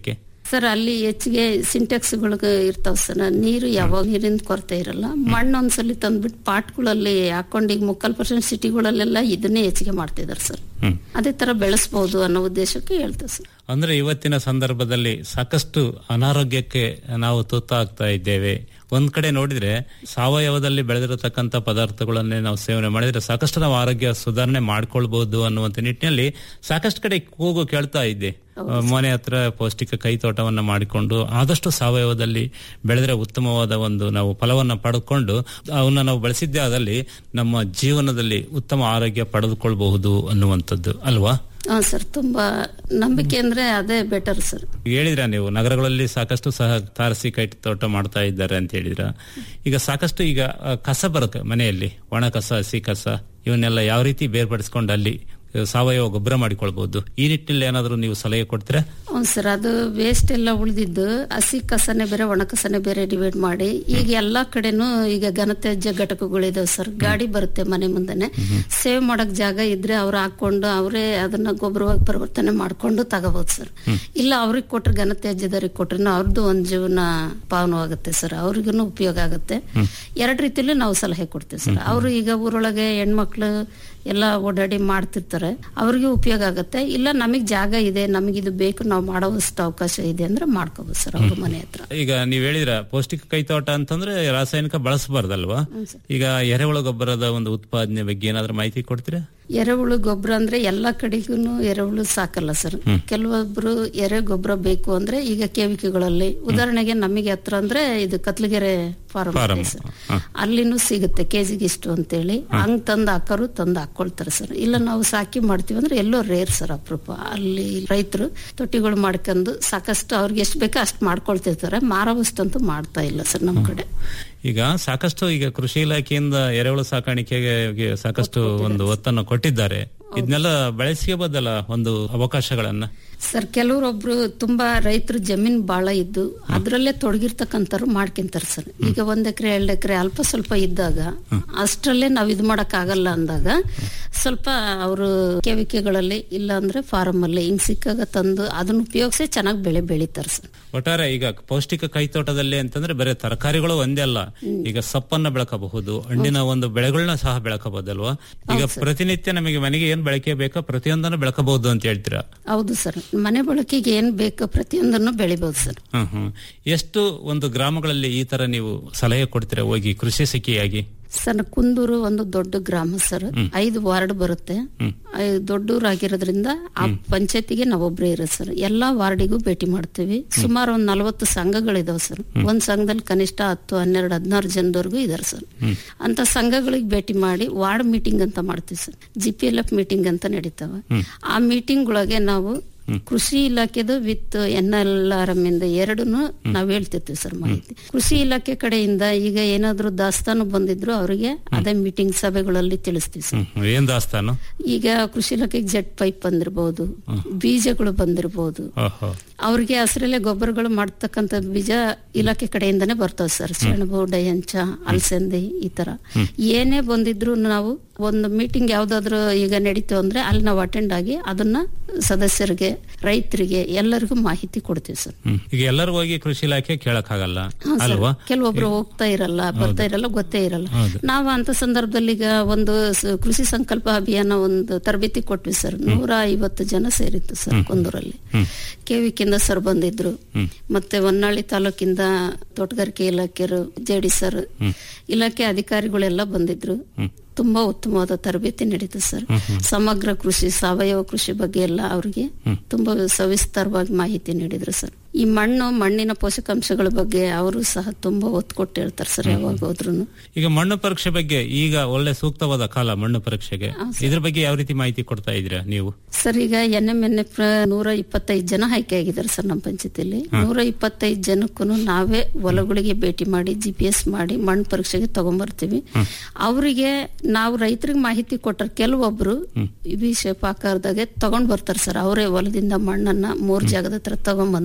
ಸರ್ ಅಲ್ಲಿ ಹೆಚ್ಚಿಗೆ ಸಿಂಟೆಕ್ಸ್ಗಳಿಗೆ ಇರ್ತಾವ ಸರ್ ನೀರು ಯಾವಾಗ ನೀರಿನ ಕೊರತೆ ಇರಲ್ಲ ಮಣ್ಣು ಒಂದ್ಸಲಿ ತಂದ್ಬಿಟ್ಟು ಪಾಟ್ಗಳಲ್ಲಿ ಹಾಕೊಂಡು ಈಗ ಮುಕ್ಕಾಲ್ ಪರ್ಸೆಂಟ್ ಸಿಟಿಗಳಲ್ಲೆಲ್ಲ ಇದನ್ನೇ ಹೆಚ್ಚಿಗೆ ಮಾಡ್ತಿದಾರೆ ಸರ್ ಹ್ಮ್. ಅದೇ ತರ ಬೆಳೆಸಬಹುದು ಅನ್ನೋ ಉದ್ದೇಶಕ್ಕೆ ಹೇಳ್ತೇವೆ ಸರ್ ಅಂದ್ರೆ ಇವತ್ತಿನ ಸಂದರ್ಭದಲ್ಲಿ ಸಾಕಷ್ಟು ಅನಾರೋಗ್ಯಕ್ಕೆ ನಾವು ತುತ್ತಾಗ್ತಾ ಇದ್ದೇವೆ ಒಂದ್ ಕಡೆ ನೋಡಿದ್ರೆ ಸಾವಯವದಲ್ಲಿ ಬೆಳೆದಿರತಕ್ಕಂತ ಪದಾರ್ಥಗಳನ್ನೇ ನಾವು ಸೇವನೆ ಮಾಡಿದ್ರೆ ಸಾಕಷ್ಟು ನಾವು ಆರೋಗ್ಯ ಸುಧಾರಣೆ ಮಾಡ್ಕೊಳ್ಬಹುದು ಅನ್ನುವಂತ ನಿಟ್ಟಿನಲ್ಲಿ ಸಾಕಷ್ಟು ಕಡೆ ಕೂಗು ಕೇಳ್ತಾ ಇದ್ದೆ ಮನೆ ಹತ್ರ ಪೌಷ್ಟಿಕ ಕೈ ತೋಟವನ್ನ ಮಾಡಿಕೊಂಡು ಆದಷ್ಟು ಸಾವಯವದಲ್ಲಿ ಬೆಳೆದ್ರೆ ಉತ್ತಮವಾದ ಒಂದು ನಾವು ಫಲವನ್ನ ಪಡೆದುಕೊಂಡು ಅವನ್ನ ನಾವು ಬೆಳೆಸಿದ್ದೇ ಆದಲ್ಲಿ ನಮ್ಮ ಜೀವನದಲ್ಲಿ ಉತ್ತಮ ಆರೋಗ್ಯ ಪಡೆದುಕೊಳ್ಬಹುದು ಅನ್ನುವಂಥದ್ದು ಅಲ್ವಾ ಹಾ ಸರ್ ತುಂಬಾ ನಂಬಿಕೆ ಅಂದ್ರೆ ಅದೇ ಬೆಟರ್ ಸರ್ ಹೇಳಿದ್ರ ನೀವು ನಗರಗಳಲ್ಲಿ ಸಾಕಷ್ಟು ಸಹ ತಾರಸಿ ಕೈ ತೋಟ ಮಾಡ್ತಾ ಇದ್ದಾರೆ ಅಂತ ಹೇಳಿದ್ರ ಈಗ ಸಾಕಷ್ಟು ಈಗ ಆ, ಕಸ ಬರುತ್ತೆ ಮನೆಯಲ್ಲಿ ಒಣ ಕಸ ಹಸಿ ಕಸ ಇವನ್ನೆಲ್ಲ ಯಾವ ರೀತಿ ಬೇರ್ಪಡಿಸ್ಕೊಂಡು ಅಲ್ಲಿ ಆ, ಸಾವಯವ ಗೊಬ್ಬರ ಮಾಡಿಕೊಳ್ಬಹುದು ಈ ನಿಟ್ಟಿನಲ್ಲಿ ಏನಾದರೂ ನೀವು ಸಲಹೆ ಕೊಡ್ತೀರಾ ಹ್ಞೂ ಸರ್ ಅದು ವೇಸ್ಟ್ ಎಲ್ಲ ಉಳಿದಿದ್ದು ಹಸಿ ಕಸನೆ ಬೇರೆ ಒಣ ಕಸನೆ ಬೇರೆ ಡಿವೈಡ್ ಮಾಡಿ ಈಗ ಎಲ್ಲಾ ಕಡೆನೂ ಈಗ ಘನತ್ಯಾಜ್ಯ ಘಟಕಗಳಿದಾವೆ ಸರ್ ಗಾಡಿ ಬರುತ್ತೆ ಮನೆ ಮುಂದೆನೆ ಸೇವ್ ಮಾಡಕ್ ಜಾಗ ಇದ್ರೆ ಅವ್ರು ಹಾಕೊಂಡು ಅವರೇ ಅದನ್ನ ಗೊಬ್ಬರವಾಗಿ ಪರಿವರ್ತನೆ ಮಾಡ್ಕೊಂಡು ತಗೋಬಹುದು ಸರ್ ಇಲ್ಲ ಅವ್ರಿಗೆ ಕೊಟ್ರೆ ಘನತ್ಯಾಜ್ಯದವ್ರಿಗೆ ಕೊಟ್ರೆ ಅವ್ರದ್ದು ಒಂದ್ ಜೀವನ ಪಾವನವಾಗುತ್ತೆ ಸರ್ ಅವ್ರಿಗೂ ಉಪಯೋಗ ಆಗುತ್ತೆ ಎರಡ್ ರೀತಿಲೂ ನಾವು ಸಲಹೆ ಕೊಡ್ತೇವೆ ಸರ್ ಅವರು ಈಗ ಊರೊಳಗೆ ಹೆಣ್ಮಕ್ಳು ಎಲ್ಲ ಓಡಾಡಿ ಮಾಡ್ತಿರ್ತಾರೆ ಅವ್ರಿಗೆ ಉಪಯೋಗ ಆಗುತ್ತೆ ಇಲ್ಲ ನಮಗ್ ಜಾಗ ಇದೆ ನಮಗಿದು ಬೇಕು ನಾವು ಮಾಡೋವಷ್ಟು ಅವಕಾಶ ಇದೆ ಅಂದ್ರೆ ಮಾಡ್ಕೋಬಹುದು ಸರ್ ಅವ್ರ ಮನೆ ಹತ್ರ ಈಗ ನೀವ್ ಹೇಳಿದ್ರ ಪೌಷ್ಟಿಕ ಕೈತೋಟ ಅಂತಂದ್ರೆ ರಾಸಾಯನಿಕ ಬಳಸಬಾರ್ದಲ್ವಾ ಈಗ ಎರೆಹುಳ ಗೊಬ್ಬರದ ಒಂದು ಉತ್ಪಾದನೆ ಬಗ್ಗೆ ಏನಾದ್ರೂ ಮಾಹಿತಿ ಕೊಡ್ತೀರಾ ಎರೆಹುಳು ಗೊಬ್ಬರ ಅಂದ್ರೆ ಎಲ್ಲಾ ಕಡೆಗೂ ಎರೆಹುಳು ಸಾಕಲ್ಲ ಸರ್ ಕೆಲವೊಬ್ರು ಎರೆ ಗೊಬ್ಬರ ಬೇಕು ಅಂದ್ರೆ ಈಗ ಕೇವಿಕೆಗಳಲ್ಲಿ ಉದಾಹರಣೆಗೆ ನಮಗೆ ಹತ್ರ ಅಂದ್ರೆ ಇದು ಕತ್ಲಗೆರೆ ಫಾರ್ಮ್ ಫಾರಂ. ಸರ್ ಅಲ್ಲಿನೂ ಸಿಗುತ್ತೆ ಕೆಜಿಗೆ ಇಷ್ಟು ಅಂತೇಳಿ ಹಂಗ್ ತಂದ್ ಹಾಕೋರು ತಂದ್ ಹಾಕೊಳ್ತಾರೆ ಸರ್ ಇಲ್ಲ ನಾವು ಸಾಕಿ ಮಾಡ್ತೀವಿ ಅಂದ್ರೆ ಎಲ್ಲೋ ರೇರ್ ಸರ್ ಅಪರೂಪ ಅಲ್ಲಿ ರೈತರು ತೊಟ್ಟಿಗಳು ಮಾಡ್ಕೊಂಡು ಸಾಕಷ್ಟು ಅವ್ರಿಗೆ ಎಷ್ಟು ಬೇಕೋ ಅಷ್ಟು ಮಾಡ್ಕೊಳ್ತಿರ್ತಾರೆ ಮಾರೋವಷ್ಟಂತೂ ಮಾಡ್ತಾ ಇಲ್ಲ ಸರ್ ನಮ್ ಕಡೆ ಈಗ ಸಾಕಷ್ಟು ಈಗ ಕೃಷಿ ಇಲಾಖೆಯಿಂದ ಎರೆಹುಳು ಸಾಕಾಣಿಕೆಗೆ ಗೆ ಸಾಕಷ್ಟು ಒಂದು ಒತ್ತನ್ನು ಕೊಟ್ಟಿದ್ದಾರೆ ಇದನ್ನೆಲ್ಲ ಬಳಸ್ಕೋಬೋದಲ್ಲ ಒಂದು ಅವಕಾಶಗಳನ್ನ ಸರ್ ಕೆಲವರೊಬ್ರು ತುಂಬಾ ರೈತರು ಜಮೀನ್ ಬಾಳ ಇದ್ದು ಅದ್ರಲ್ಲೇ ತೊಡಗಿರ್ತಕ್ಕಂಥವ್ರು ಮಾಡ್ಕೊಂತಾರೆ ಸರ್ ಈಗ ಒಂದ್ ಎಕರೆ ಎರಡ್ ಎಕರೆ ಅಲ್ಪ ಸ್ವಲ್ಪ ಇದ್ದಾಗ ಅಷ್ಟರಲ್ಲೇ ನಾವ್ ಇದ್ ಮಾಡಕ್ ಆಗಲ್ಲ ಅಂದಾಗ ಸ್ವಲ್ಪ ಅವರು ಕೇವಿಕೆಗಳಲ್ಲಿ ಇಲ್ಲ ಅಂದ್ರೆ ಫಾರಂ ಅಲ್ಲಿ ಹಿಂಗ್ ಸಿಕ್ಕಾಗ ತಂದು ಅದನ್ನ ಉಪಯೋಗಿಸಿ ಚೆನ್ನಾಗಿ ಬೆಳೆ ಬೆಳಿತಾರೆ ಸರ್ ಒಟ್ಟಾರೆ ಈಗ ಪೌಷ್ಟಿಕ ಕೈತೋಟದಲ್ಲಿ ಅಂತಂದ್ರೆ ಬರೀ ತರಕಾರಿಗಳು ಒಂದೇ ಅಲ್ಲ ಈಗ ಸೊಪ್ಪನ್ನ ಬೆಳಕಬಹುದು ಹಣ್ಣಿನ ಒಂದು ಬೆಳೆಗಳನ್ನ ಸಹ ಬೆಳಕಬಹುದಲ್ವಾ ಈಗ ಪ್ರತಿನಿತ್ಯ ನಮಗೆ ಮನೆಗೆ ಏನ್ ಬೆಳಕೆ ಬೇಕೋ ಪ್ರತಿಯೊಂದನ್ನು ಬೆಳಕಬಹುದು ಅಂತ ಹೇಳ್ತೀರಾ ಹೌದು ಸರ್ ಮನೆ ಬಳಕೆಗೆ ಏನ್ ಬೇಕು ಪ್ರತಿಯೊಂದನ್ನು ಬೆಳಿಬಹುದು ಸರ್ ಹ್ಮ್ ಹ್ಮ್ ಎಷ್ಟು ಒಂದು ಗ್ರಾಮಗಳಲ್ಲಿ ಈ ತರ ನೀವು ಸಲಹೆ ಕೊಡ್ತೀರಾ ಹೋಗಿ ಕೃಷಿ ಸಖಿಯಾಗಿ ಸರ್ ಕುಂದೂರು ಒಂದು ದೊಡ್ಡ ಗ್ರಾಮ ಸರ್ ಐದು ವಾರ್ಡ್ ಬರುತ್ತೆ ಐದು ದೊಡ್ಡೂರಾಗಿರೋದ್ರಿಂದ ಆ ಪಂಚಾಯತಿಗೆ ನಾವೊಬ್ರೇ ಇರೋದು ಸರ್ ಎಲ್ಲಾ ವಾರ್ಡಿಗೂ ಭೇಟಿ ಮಾಡ್ತೀವಿ ಸುಮಾರು ಒಂದ್ ನಲವತ್ತು ಸಂಘಗಳಿದಾವೆ ಸರ್ ಒಂದ್ ಸಂಘದಲ್ಲಿ ಕನಿಷ್ಠ ಹತ್ತು ಹನ್ನೆರಡು ಹದಿನಾರು ಜನದವರೆಗೂ ಇದಾರೆ ಸರ್ ಅಂತ ಸಂಘಗಳಿಗೆ ಭೇಟಿ ಮಾಡಿ ವಾರ್ಡ್ ಮೀಟಿಂಗ್ ಅಂತ ಮಾಡ್ತೀವಿ sir G P L F meeting ಅಂತ ನಡೀತಾವ ಆ ಮೀಟಿಂಗ್ ಒಳಗೆ ನಾವು ಕೃಷಿ ಇಲಾಖೆದು with N L R M ಇಂದ ಎರಡನ್ನು ನಾವ್ ಹೇಳ್ತಿರ್ತೀವಿ ಸರ್ ಮಾಹಿತಿ ಕೃಷಿ ಇಲಾಖೆ ಕಡೆಯಿಂದ ಈಗ ಏನಾದ್ರು ದಾಸ್ತಾನು ಬಂದಿದ್ರು ಅವರಿಗೆ ಅದೇ ಮೀಟಿಂಗ್ ಸಭೆಗಳಲ್ಲಿ ತಿಳಿಸ್ತೀವಿ ಸರ್ ಹ್ಮ್ ಏನ್ ದಾಸ್ತಾನು ಈಗ ಕೃಷಿ ಇಲಾಖೆಗೆ ಜೆಟ್ ಪೈಪ್ ಬಂದಿರಬಹುದು ಬೀಜಗಳು ಬಂದಿರಬಹುದು ಓಹೋ ಅವ್ರಿಗೆ ಹಸಿರಲ್ಲೇ ಗೊಬ್ಬರಗಳು ಮಾಡ್ತಕ್ಕಂಥ ಬೀಜ ಇಲಾಖೆ ಕಡೆಯಿಂದನೇ ಬರ್ತವೆ ಸರ್ ಸೆಣಬು ಡಯಂಚ ಅಲಸಂದಿ ಈ ತರ ಏನೇ ಬಂದಿದ್ರು ನಾವು ಒಂದು ಮೀಟಿಂಗ್ ಯಾವ್ದಾದ್ರು ಈಗ ನಡೀತು ಅಂದ್ರೆ ಅಲ್ಲಿ ನಾವು ಅಟೆಂಡ್ ಆಗಿ ಅದನ್ನ ಸದಸ್ಯರಿಗೆ ರೈತರಿಗೆ ಎಲ್ಲರಿಗೂ ಮಾಹಿತಿ ಕೊಡ್ತೀವಿ ಸರ್ ಹ್ಮ್. ಈಗ ಎಲ್ಲರೂ ಹೋಗಿ ಕೃಷಿ ಇಲಾಖೆ ಕೇಳಕ್ ಆಗಲ್ಲ ಹಾ, ಸರ್. ಅಲ್ವಾ ಕೆಲವೊಬ್ರು ಹೋಗ್ತಾ ಇರಲ್ಲ ಬರ್ತಾ ಇರಲ್ಲ ಗೊತ್ತೇ ಇರಲ್ಲ ಹೌದು. ನಾವು ಅಂತ ಸಂದರ್ಭದಲ್ಲಿ ಈಗ ಒಂದು ಸ- ಕೃಷಿ ಸಂಕಲ್ಪ ಅಭಿಯಾನ ಒಂದು ತರಬೇತಿ ಕೊಟ್ವಿ ಸರ್ ನೂರ ಐವತ್ತು ಜನ ಸೇರಿತ್ತು ಸರ್ ಕುಂದೂರಲ್ಲಿ ಕೆವಿಕಿಂದ ಸರ್ ಬಂದಿದ್ರು ಮತ್ತೆ ಹೊನ್ನಾಳಿ ತಾಲೂಕಿಂದ ತೋಟಗಾರಿಕೆ ಇಲಾಖೆಯರು ಜೆಡಿ ಸರ್ ಇಲಾಖೆ ಅಧಿಕಾರಿಗಳೆಲ್ಲ ಬಂದಿದ್ರು ತುಂಬಾ ಉತ್ತಮವಾದ ತರಬೇತಿ ನಡೀತು ಸರ್ ಸಮಗ್ರ ಕೃಷಿ ಸಾವಯವ ಕೃಷಿ ಬಗ್ಗೆ ಎಲ್ಲ ಅವ್ರಿಗೆ ತುಂಬಾ ಸವಿಸ್ತಾರವಾಗಿ ಮಾಹಿತಿ ನೀಡಿದ್ರು ಸರ್ ಈ ಮಣ್ಣು ಮಣ್ಣಿನ ಪೋಷಕಾಂಶಗಳ ಬಗ್ಗೆ ಅವರು ಸಹ ತುಂಬಾ ಒತ್ತು ಕೊಟ್ಟು ಹೇಳ್ತಾರೆ ಸರ್ ಯಾವಾಗ ಹೋದ್ರು ಈಗ ಮಣ್ಣು ಪರೀಕ್ಷೆ ಬಗ್ಗೆ ಈಗ ಒಳ್ಳೆ ಸೂಕ್ತವಾದ ಕಾಲ ಮಣ್ಣು ಪರೀಕ್ಷೆಗೆ ಇದ್ರ ಬಗ್ಗೆ ಯಾವ ರೀತಿ ಮಾಹಿತಿ ಕೊಡ್ತಾ ಇದ್ದೀರಾ ನೀವು ಸರ್ ಈಗ ಎನ್ ಎಂ ಎನ್ ಎಫ್ ನೂರ ಇಪ್ಪತ್ತೈದು ಜನ ಆಯ್ಕೆ ಆಗಿದ್ದಾರೆ ಸರ್ ನಮ್ಮ ಪಂಚಾಯತಿಯಲ್ಲಿ ನೂರ ಇಪ್ಪತ್ತೈದು ಜನಕ್ಕೂ ನಾವೇ ಹೊಲಗಳಿಗೆ ಭೇಟಿ ಮಾಡಿ ಜಿ ಪಿ ಎಸ್ ಮಾಡಿ ಮಣ್ಣು ಪರೀಕ್ಷೆಗೆ ತಗೊಂಡ್ಬರ್ತೀವಿ ಅವರಿಗೆ ನಾವು ರೈತರಿಗೆ ಮಾಹಿತಿ ಕೊಟ್ಟರೆ ಕೆಲವೊಬ್ರು ವಿ ಶೇಪ್ ಆಕಾರದಾಗೆ ತಗೊಂಡ್ ಬರ್ತಾರೆ ಸರ್ ಅವರೇ ಹೊಲದಿಂದ ಮಣ್ಣನ್ನ ಮೂರ್ ಜಾಗದ ಹತ್ರ ತಗೊಂಡ್ಬಂದು ಅದನ್ನ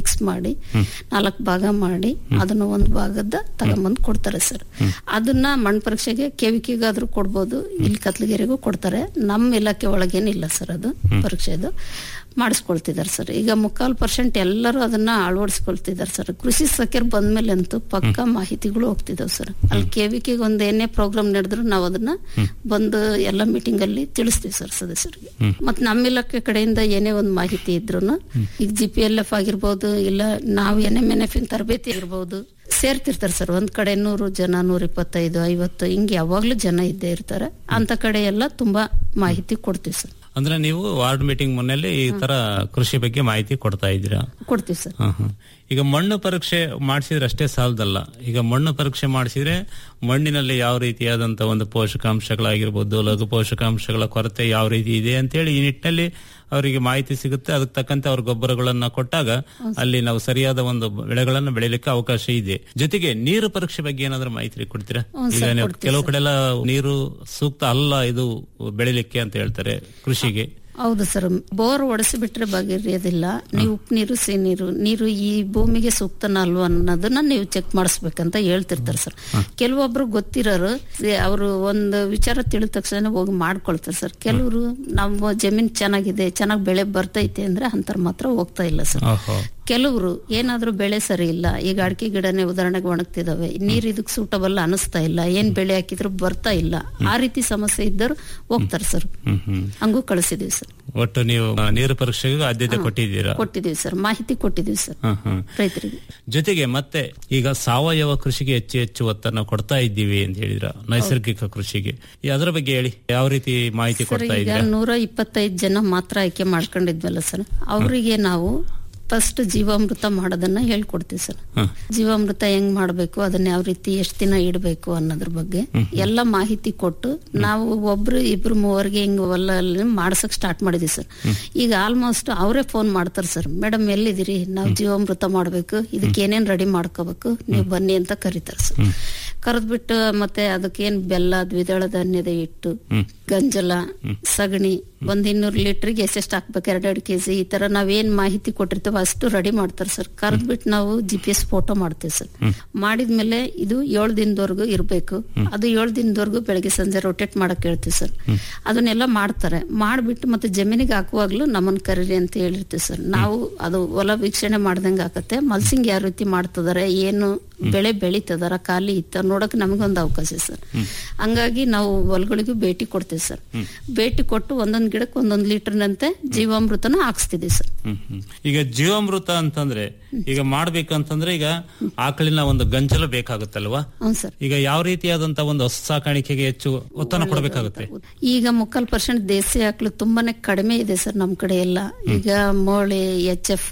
ಮಿಕ್ಸ್ ಮಾಡಿ ನಾಲ್ಕು ಭಾಗ ಮಾಡಿ ಅದನ್ನ ಒಂದು ಭಾಗದ ತಗೊಂಬಂದು ಕೊಡ್ತಾರೆ ಸರ್ ಅದನ್ನ ಮಣ್ಣು ಪರೀಕ್ಷೆಗೆ ಕೆವಿಕೆಗಾದ್ರೂ ಕೊಡ್ಬೋದು ಇಲ್ಲಿ ಕತ್ಲಗೆರೆಗೂ ಕೊಡ್ತಾರೆ ನಮ್ಮ ಇಲಾಖೆ ಒಳಗೇನಿಲ್ಲ ಸರ್ ಅದು ಪರೀಕ್ಷೆದು ಮಾಡಿಸ್ಕೊಳ್ತಿದ್ದಾರೆ ಸರ್ ಈಗ ಮುಕ್ಕಾಲು ಪರ್ಸೆಂಟ್ ಎಲ್ಲರೂ ಅದನ್ನ ಅಳವಡಿಸ್ಕೊಳ್ತಿದ್ದಾರೆ ಸರ್ ಕೃಷಿ ಸಖಿಯರ್ ಬಂದ್ಮೇಲೆ ಅಂತೂ ಪಕ್ಕ ಮಾಹಿತಿಗಳು ಹೋಗ್ತಿದಾವ್ ಸರ್ ಅಲ್ಲಿ ಕೆವಿಕೆಗೆ ಒಂದು ಏನೇ ಪ್ರೋಗ್ರಾಮ್ ನಡೆದ್ರು ನಾವು ಅದನ್ನ ಬಂದು ಎಲ್ಲ ಮೀಟಿಂಗ್ ಅಲ್ಲಿ ತಿಳಿಸ್ತೀವಿ ಸರ್ ಸದಸ್ಯರಿಗೆ ಮತ್ ನಮ್ಮ ಇಲಾಖೆ ಕಡೆಯಿಂದ ಏನೇ ಒಂದು ಮಾಹಿತಿ ಇದ್ರು ಈಗ ಜಿ ಪಿ ಎಲ್ ಎಫ್ ಆಗಿರ್ಬೋದು ಇಲ್ಲ ನಾವು ಎನ್ ಎಂ ಎನ್ ಎಫ್ ತರಬೇತಿ ಆಗಿರ್ಬೋದು ಸೇರ್ತಿರ್ತಾರೆ ಸರ್ ಒಂದ್ ಕಡೆ ನೂರು ಜನ ನೂರ ಇಪ್ಪತ್ತೈದು ಐವತ್ತು ಹಿಂಗೆ ಯಾವಾಗ್ಲೂ ಜನ ಇದ್ದೇ ಇರ್ತಾರೆ ಅಂತ ಕಡೆ ಎಲ್ಲ ತುಂಬಾ ಮಾಹಿತಿ ಕೊಡ್ತೀವಿ ಸರ್ ಅಂದ್ರೆ ನೀವು ವಾರ್ಡ್ ಮೀಟಿಂಗ್ ಮುನ್ನೆಲೆ ಈ ತರ ಕೃಷಿ ಬಗ್ಗೆ ಮಾಹಿತಿ ಕೊಡ್ತಾ ಇದ್ದೀರಾ ಕೊಡ್ತೀವಿ ಸರ್ ಹ, ಹ. ಈಗ ಮಣ್ಣು ಪರೀಕ್ಷೆ ಮಾಡಿಸಿದ್ರೆ ಅಷ್ಟೇ ಸಾಲದಲ್ಲ ಈಗ ಮಣ್ಣು ಪರೀಕ್ಷೆ ಮಾಡಿಸಿದ್ರೆ ಮಣ್ಣಿನಲ್ಲಿ ಯಾವ ರೀತಿಯಾದಂತ ಒಂದು ಪೋಷಕಾಂಶಗಳಾಗಿರ್ಬೋದು ಲಘು ಪೋಷಕಾಂಶಗಳ ಕೊರತೆ ಯಾವ ರೀತಿ ಇದೆ ಅಂತೇಳಿ ಈ ನಿಟ್ಟಿನಲ್ಲಿ ಅವರಿಗೆ ಮಾಹಿತಿ ಸಿಗುತ್ತೆ ಅದಕ್ಕೆ ತಕ್ಕಂತೆ ಅವ್ರ ಗೊಬ್ಬರಗಳನ್ನ ಕೊಟ್ಟಾಗ ಅಲ್ಲಿ ನಾವು ಸರಿಯಾದ ಒಂದು ಬೆಳೆಗಳನ್ನ ಬೆಳಿಲಿಕ್ಕೆ ಅವಕಾಶ ಇದೆ ಜೊತೆಗೆ ನೀರು ಪರೀಕ್ಷೆ ಬಗ್ಗೆ ಏನಾದ್ರೂ ಮಾಹಿತಿ ಕೊಡ್ತೀರಾ ಹ್ಮ್, ಈಗ ಸರ್, ನೀವು ಕೊಡ್ತೀವಿ ಕೆಲವು ಸರ್. ಕಡೆ ಎಲ್ಲ ನೀರು ಸೂಕ್ತ ಅಲ್ಲ ಇದು ಬೆಳಿಲಿಕ್ಕೆ ಅಂತ ಹೇಳ್ತಾರೆ ಕೃಷಿಗೆ ಹೌದು ಸರ್ ಬೋರ್ ಒಡೆಸಿಬಿಟ್ರೆ ಬಗೆಹರಿಯೋದಿಲ್ಲ ನೀವು ಉಪ್ಪು ನೀರು ಸಿಹಿ ನೀರು ನೀರು ಈ ಭೂಮಿಗೆ ಸೂಕ್ತನ ಅಲ್ವಾ ಅನ್ನೋದನ್ನ ನೀವು ಚೆಕ್ ಮಾಡಿಸ್ಬೇಕಂತ ಹೇಳ್ತಿರ್ತಾರೆ ಸರ್ ಕೆಲವೊಬ್ರು ಗೊತ್ತಿರೋರು ಅವರು ಒಂದು ವಿಚಾರ ತಿಳಿದ ತಕ್ಷಣ ಹೋಗಿ ಮಾಡ್ಕೊಳ್ತಾರೆ ಸರ್ ಕೆಲವರು ನಮ್ಮ ಜಮೀನ್ ಚೆನ್ನಾಗಿದೆ ಚೆನ್ನಾಗಿ ಬೆಳೆ ಬರ್ತೈತೆ ಅಂದ್ರೆ ಅಂತಾರ ಮಾತ್ರ ಹೋಗ್ತಾ ಇಲ್ಲ ಸರ್ ಓಹೋ ಕೆಲವರು ಏನಾದ್ರೂ ಬೆಳೆ ಸರಿ ಇಲ್ಲ ಈಗ ಅಡಿಕೆ ಗಿಡನೇ ಉದಾಹರಣೆಗೆ ಒಣಗ್ತಿದಾವೆ ನೀರ್ ಇದಕ್ ಸೂಟಬಲ್ ಅನಿಸ್ತಾ ಇಲ್ಲ ಏನ್ ಬೆಳೆ ಹಾಕಿದ್ರು ಬರ್ತಾ ಇಲ್ಲ ಆ ರೀತಿ ಸಮಸ್ಯೆ ಇದ್ದರು ಹೋಗ್ತಾರೆ ಸರ್ ಹ್ಮ್ ಹ್ಮ್ ಹಂಗೂ ಕಳಿಸಿದೀವಿ ಸರ್ ಒಟ್ಟು ನೀವು ಆ, ನೀರು ಪರೀಕ್ಷೆಗೆ ಆದ್ಯತೆ ಕೊಟ್ಟಿದ್ದೀರಾ ಕೊಟ್ಟಿದೀವಿ ಸರ್ ಮಾಹಿತಿ ಕೊಟ್ಟಿದೀವಿ ಸರ್ ಹ್ಮ್ ಹ್ಮ್ ರೈತರಿಗೆ ಜೊತೆಗೆ ಮತ್ತೆ ಈಗ ಸಾವಯವ ಕೃಷಿಗೆ ಹೆಚ್ಚು ಹೆಚ್ಚು ಒತ್ತನ್ನು ಕೊಡ್ತಾ ಇದ್ದೀವಿ ಅಂತ ಹೇಳಿದ್ರ ನೈಸರ್ಗಿಕ ಕೃಷಿಗೆ ಈ ಅದರ ಬಗ್ಗೆ ಹೇಳಿ ಯಾವ ರೀತಿ ಮಾಹಿತಿ ಸರ್ ಕೊಡ್ತಾ ಈಗ ಇದ್ದೀರಾ ನೂರ ಇಪ್ಪತ್ತೈದು ಜನ ಮಾತ್ರ ಆಯ್ಕೆ ಮಾಡ್ಕೊಂಡಿದ್ವಲ್ಲ ಸರ್ ಅವರಿಗೆ ನಾವು ಫಸ್ಟ್ ಜೀವಾಮೃತ ಮಾಡೋದನ್ನ ಹೇಳ್ಕೊಡ್ತೀವಿ ಸರ್ ಹ್ಮ್. ಜೀವಾಮೃತ ಹೆಂಗ್ ಮಾಡ್ಬೇಕು ಅದನ್ನ ಯಾವ ರೀತಿ ಎಷ್ಟ್ ದಿನ ಇಡಬೇಕು ಅನ್ನೋದ್ರ ಬಗ್ಗೆ ಎಲ್ಲ ಮಾಹಿತಿ ಕೊಟ್ಟು ನಾವು ಒಬ್ರು ಇಬ್ರು ಮೂವರಿಗೆ ಹಿಂಗ್ ಹೊಲ ಮಾಡ್ಸಕ್ ಸ್ಟಾರ್ಟ್ ಮಾಡಿದ್ವಿ ಸರ್ ಈಗ ಆಲ್ಮೋಸ್ಟ್ ಅವರೇ ಫೋನ್ ಮಾಡ್ತಾರೆ ಸರ್ ಮೇಡಮ್ ಎಲ್ಲಿದ್ದೀರಿ ನಾವು ಜೀವಾಮೃತ ಮಾಡ್ಬೇಕು ಇದಕ್ಕೆ ಏನೇನ್ ರೆಡಿ ಮಾಡ್ಕೋಬೇಕು ನೀವು ಬನ್ನಿ ಅಂತ ಕರೀತಾರೆ ಸರ್ ಕರೆದ್ಬಿಟ್ಟು ಮತ್ತೆ ಅದಕ್ಕೇನ್ ಬೆಲ್ಲ ದ್ವಿದಳ ಧಾನ್ಯದ ಹಿಟ್ಟು ಗಂಜಲ ಸಗಣಿ ಒಂದ್ ಇನ್ನೂರು ಲೀಟರ್ಗೆ ಎಷ್ಟೆಷ್ಟು ಹಾಕ್ಬೇಕು ಎರಡೆರಡು ಕೆಜಿ ಈ ತರ ನಾವೇನ್ ಮಾಹಿತಿ ಕೊಟ್ಟಿರ್ತೀವೋ ಅಷ್ಟು ರೆಡಿ ಮಾಡ್ತಾರೆ ಸರ್ ಕರೆದ್ಬಿಟ್ಟು ನಾವು ಜಿ ಪಿ ಎಸ್ ಫೋಟೋ ಮಾಡ್ತೀವಿ ಸರ್ ಮಾಡಿದ್ಮೇಲೆ ಇದು ಏಳು ದಿನದವರೆಗೂ ಇರ್ಬೇಕು ಅದು ಏಳು ದಿನದವರೆಗೂ ಬೆಳಗ್ಗೆ ಸಂಜೆ ರೊಟೇಟ್ ಮಾಡಕ್ ಹೇಳ್ತೀವಿ ಸರ್ ಅದನ್ನೆಲ್ಲ ಮಾಡ್ತಾರೆ ಮಾಡ್ಬಿಟ್ಟು ಮತ್ತೆ ಜಮೀನಿಗೆ ಹಾಕುವಾಗ್ಲೂ ನಮ್ಮನ್ನ ಕರೀರಿ ಅಂತ ಹೇಳಿರ್ತೀವಿ ಸರ್ ನಾವು ಅದು ಹೊಲ ವೀಕ್ಷಣೆ ಮಾಡ್ದಂಗೆ ಆಕತ್ತೆ ಮಲ್ಸಿಂಗ್ ಯಾವ ರೀತಿ ಮಾಡ್ತಿದಾರೆ ಏನು ಬೆಳೆ ಬೆಳೀತದಾರ ಖಾಲಿ ಇತ್ತ ನೋಡಕ್ ನಮಗೊಂದು ಅವಕಾಶ ಸರ್ ಹಂಗಾಗಿ ನಾವು ಹೊಲಗಳಿಗೂ ಭೇಟಿ ಕೊಡ್ತೀವಿ ಸರ್ ಭೇಟಿ ಕೊಟ್ಟು ಒಂದೊಂದ್ ಗಿಡಕ್ಕೆ ಒಂದೊಂದ್ ಲೀಟರ್ನಂತೆ ಜೀವಾಮೃತನ ಹಾಕ್ಸ್ತಿದೀವಿ ಸರ್ ಹ್ಮ್ ಹ್ಮ್. ಈಗ ಜೀವಾಮೃತ ಅಂತಂದ್ರೆ ಈಗ ಮಾಡ್ಬೇಕಂತಂದ್ರೆ ಈಗ ಆಕಳಿನ ಒಂದು ಗಂಜಲು ಬೇಕಾಗುತ್ತಲ್ವಾ ಹ್ಞೂ ಸರ್ ಈಗ ಯಾವ ರೀತಿಯಾದಂತ ಒಂದು ಹಸು ಸಾಕಾಣಿಕೆಗೆ ಹೆಚ್ಚು ಒತ್ತನ್ನು ಕೊಡಬೇಕಾಗುತ್ತೆ ಈಗ ಮುಕ್ಕಾಲ್ ಪರ್ಸೆಂಟ್ ದೇಸಿ ಆಕಳು ತುಂಬಾನೇ ಕಡಿಮೆ ಇದೆ ಸರ್ ನಮ್ ಕಡೆ ಎಲ್ಲ ಈಗ ಮೋಳೆ ಎಚ್ ಎಫ್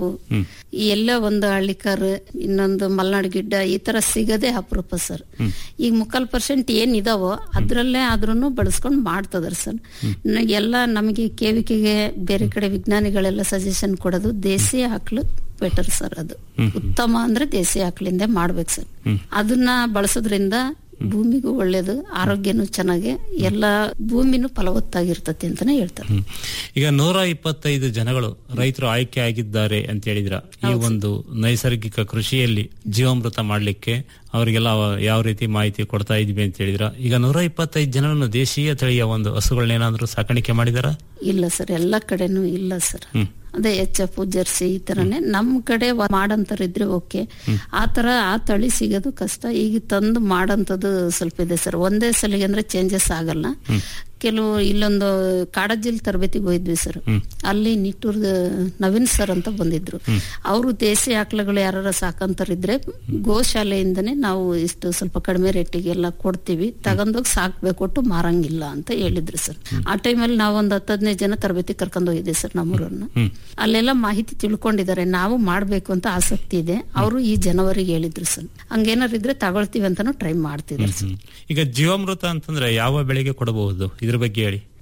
ಈ ಎಲ್ಲ ಒಂದು ಹಳ್ಳಿಕಾರು ಇನ್ನೊಂದು ಮಲ್ನಾಡ್ ಗಿಡ್ಡ ಈ ತರ ಸಿಗದೆ ಅಪರೂಪ ಸರ್ ಈಗ ಮುಕ್ಕಾಲ್ ಪರ್ಸೆಂಟ್ ಏನ್ ಇದಾವೋ ಅದ್ರಲ್ಲೇ ಆದ್ರೂ ಬಳಸ್ಕೊಂಡ್ ಮಾಡ್ತದಾರ ಸರ್ ನ- ಎಲ್ಲ ನಮಗೆ ಕೇವಿಕೆಗೆ ಬೇರೆ ಕಡೆ ವಿಜ್ಞಾನಿಗಳೆಲ್ಲ ಸಜೆಷನ್ ಕೊಡೋದು ದೇಸಿ ಆಕಳು ಬೆಟರ್ ಸರ್ ಅದು ಉತ್ತಮ ಅಂದ್ರೆ ದೇಸಿ ಆಕಳಿಂದ ಮಾಡ್ಬೇಕು ಸರ್ ಅದನ್ನ ಬಳಸೋದ್ರಿಂದ ಭೂಮಿಗೂ ಒಳ್ಳೇದು ಆರೋಗ್ಯನೂ ಚೆನ್ನಾಗಿ ಎಲ್ಲ ಭೂಮಿನೂ ಫಲವತ್ತಾಗಿರ್ತತಿ ಅಂತಾನೆ ಹೇಳ್ತಾರೆ ಹ್ಮ್. ಈಗ ನೂರ ಇಪ್ಪತ್ತೈದು ಜನಗಳು ರೈತರು ಆಯ್ಕೆ ಆಗಿದ್ದಾರೆ ಅಂತ ಹೇಳಿದ್ರ ಈ ಒಂದು ನೈಸರ್ಗಿಕ ಕೃಷಿಯಲ್ಲಿ ಜೀವಾಮೃತ ಮಾಡ್ಲಿಕ್ಕೆ ಅವರಿಗೆಲ್ಲ ಯಾವ ರೀತಿ ಮಾಹಿತಿ ಕೊಡ್ತಾ ಇದ್ವಿ ಅಂತ ಹೇಳಿದ್ರ ಈಗ ನೂರ ಇಪ್ಪತ್ತೈದು ಜನರನ್ನು ದೇಶೀಯ ತಳಿಯ ಒಂದು ಹಸುಗಳನ್ನೇನಾದ್ರೂ ಸಾಕಾಣಿಕೆ ಮಾಡಿದಾರ ಇಲ್ಲ ಸರ್ ಎಲ್ಲ ಕಡೆನೂ ಇಲ್ಲ ಸರ್ ಹ್ಮ್. ಅದೇ ಎಚ್ ಎಫ್ ಜರ್ಸಿ ಈ ತರನೇ ನಮ್ ಕಡೆ ವ- ಮಾಡಂತವ್ರು ಇದ್ರೆ ಓಕೆ ಆ ತರ ಆ ತಳಿ ಸಿಗೋದು ಕಷ್ಟ ಈಗ ತಂದು ಮಾಡಂತದ್ದು ಸ್ವಲ್ಪ ಇದೆ ಸರ್ ಒಂದೇ ಸಲಿಗೆ ಅಂದ್ರೆ ಚೇಂಜಸ್ ಆಗಲ್ಲ ಕೆಲವು ಇಲ್ಲೊಂದು ಕಾಡಜ್ಜಿಲ್ ತರಬೇತಿಗೆ ಹೋಗಿದ್ವಿ ಸರ್ ಅಲ್ಲಿ ನಿಟ್ಟೂರ್ ನವೀನ್ ಸರ್ ಅಂತ ಬಂದಿದ್ರು ಅವರು ದೇಸಿ ಆಕಳುಗಳು ಯಾರು ಸಾಕಂತರಿದ್ರೆ ಗೋಶಾಲೆಯಿಂದನೇ ನಾವು ಇಷ್ಟು ಸ್ವಲ್ಪ ಕಡಿಮೆ ರೇಟಿಗೆಲ್ಲ ಕೊಡ್ತೀವಿ ತಗೊಂಡೋಗಿ ಸಾಕ್ಬೇಕು ಒಟ್ಟು ಮಾರಂಗಿಲ್ಲ ಅಂತ ಹೇಳಿದ್ರು ಸರ್ ಆ ಟೈಮಲ್ಲಿ ನಾವು ಒಂದ್ ಹತ್ತು ಹದಿನೈದು ಜನ ತರಬೇತಿ ಕರ್ಕೊಂಡು ಹೋಗಿದ್ದೆ ಸರ್ ನಮ್ಮೂರನ್ನ ಅಲ್ಲೆಲ್ಲ ಮಾಹಿತಿ ತಿಳ್ಕೊಂಡಿದ್ದಾರೆ ನಾವು ಮಾಡ್ಬೇಕು ಅಂತ ಆಸಕ್ತಿ ಇದೆ ಅವರು ಈ ಜನವರಿಗೆ ಹೇಳಿದ್ರು ಸರ್ ಹಂಗೇನಾರು ಇದ್ರೆ ತಗೊಳ್ತೀವಿ ಅಂತಾನು ಟ್ರೈ ಮಾಡ್ತಿದ್ದಾರೆ ಸರ್ ಈಗ ಜೀವಾಮೃತ ಅಂತಂದ್ರೆ ಯಾವ ಬೆಳೆಗೆ ಕೊಡಬಹುದು ಇದ್ರ ಬಗ್ಗೆ ಹೇಳಿ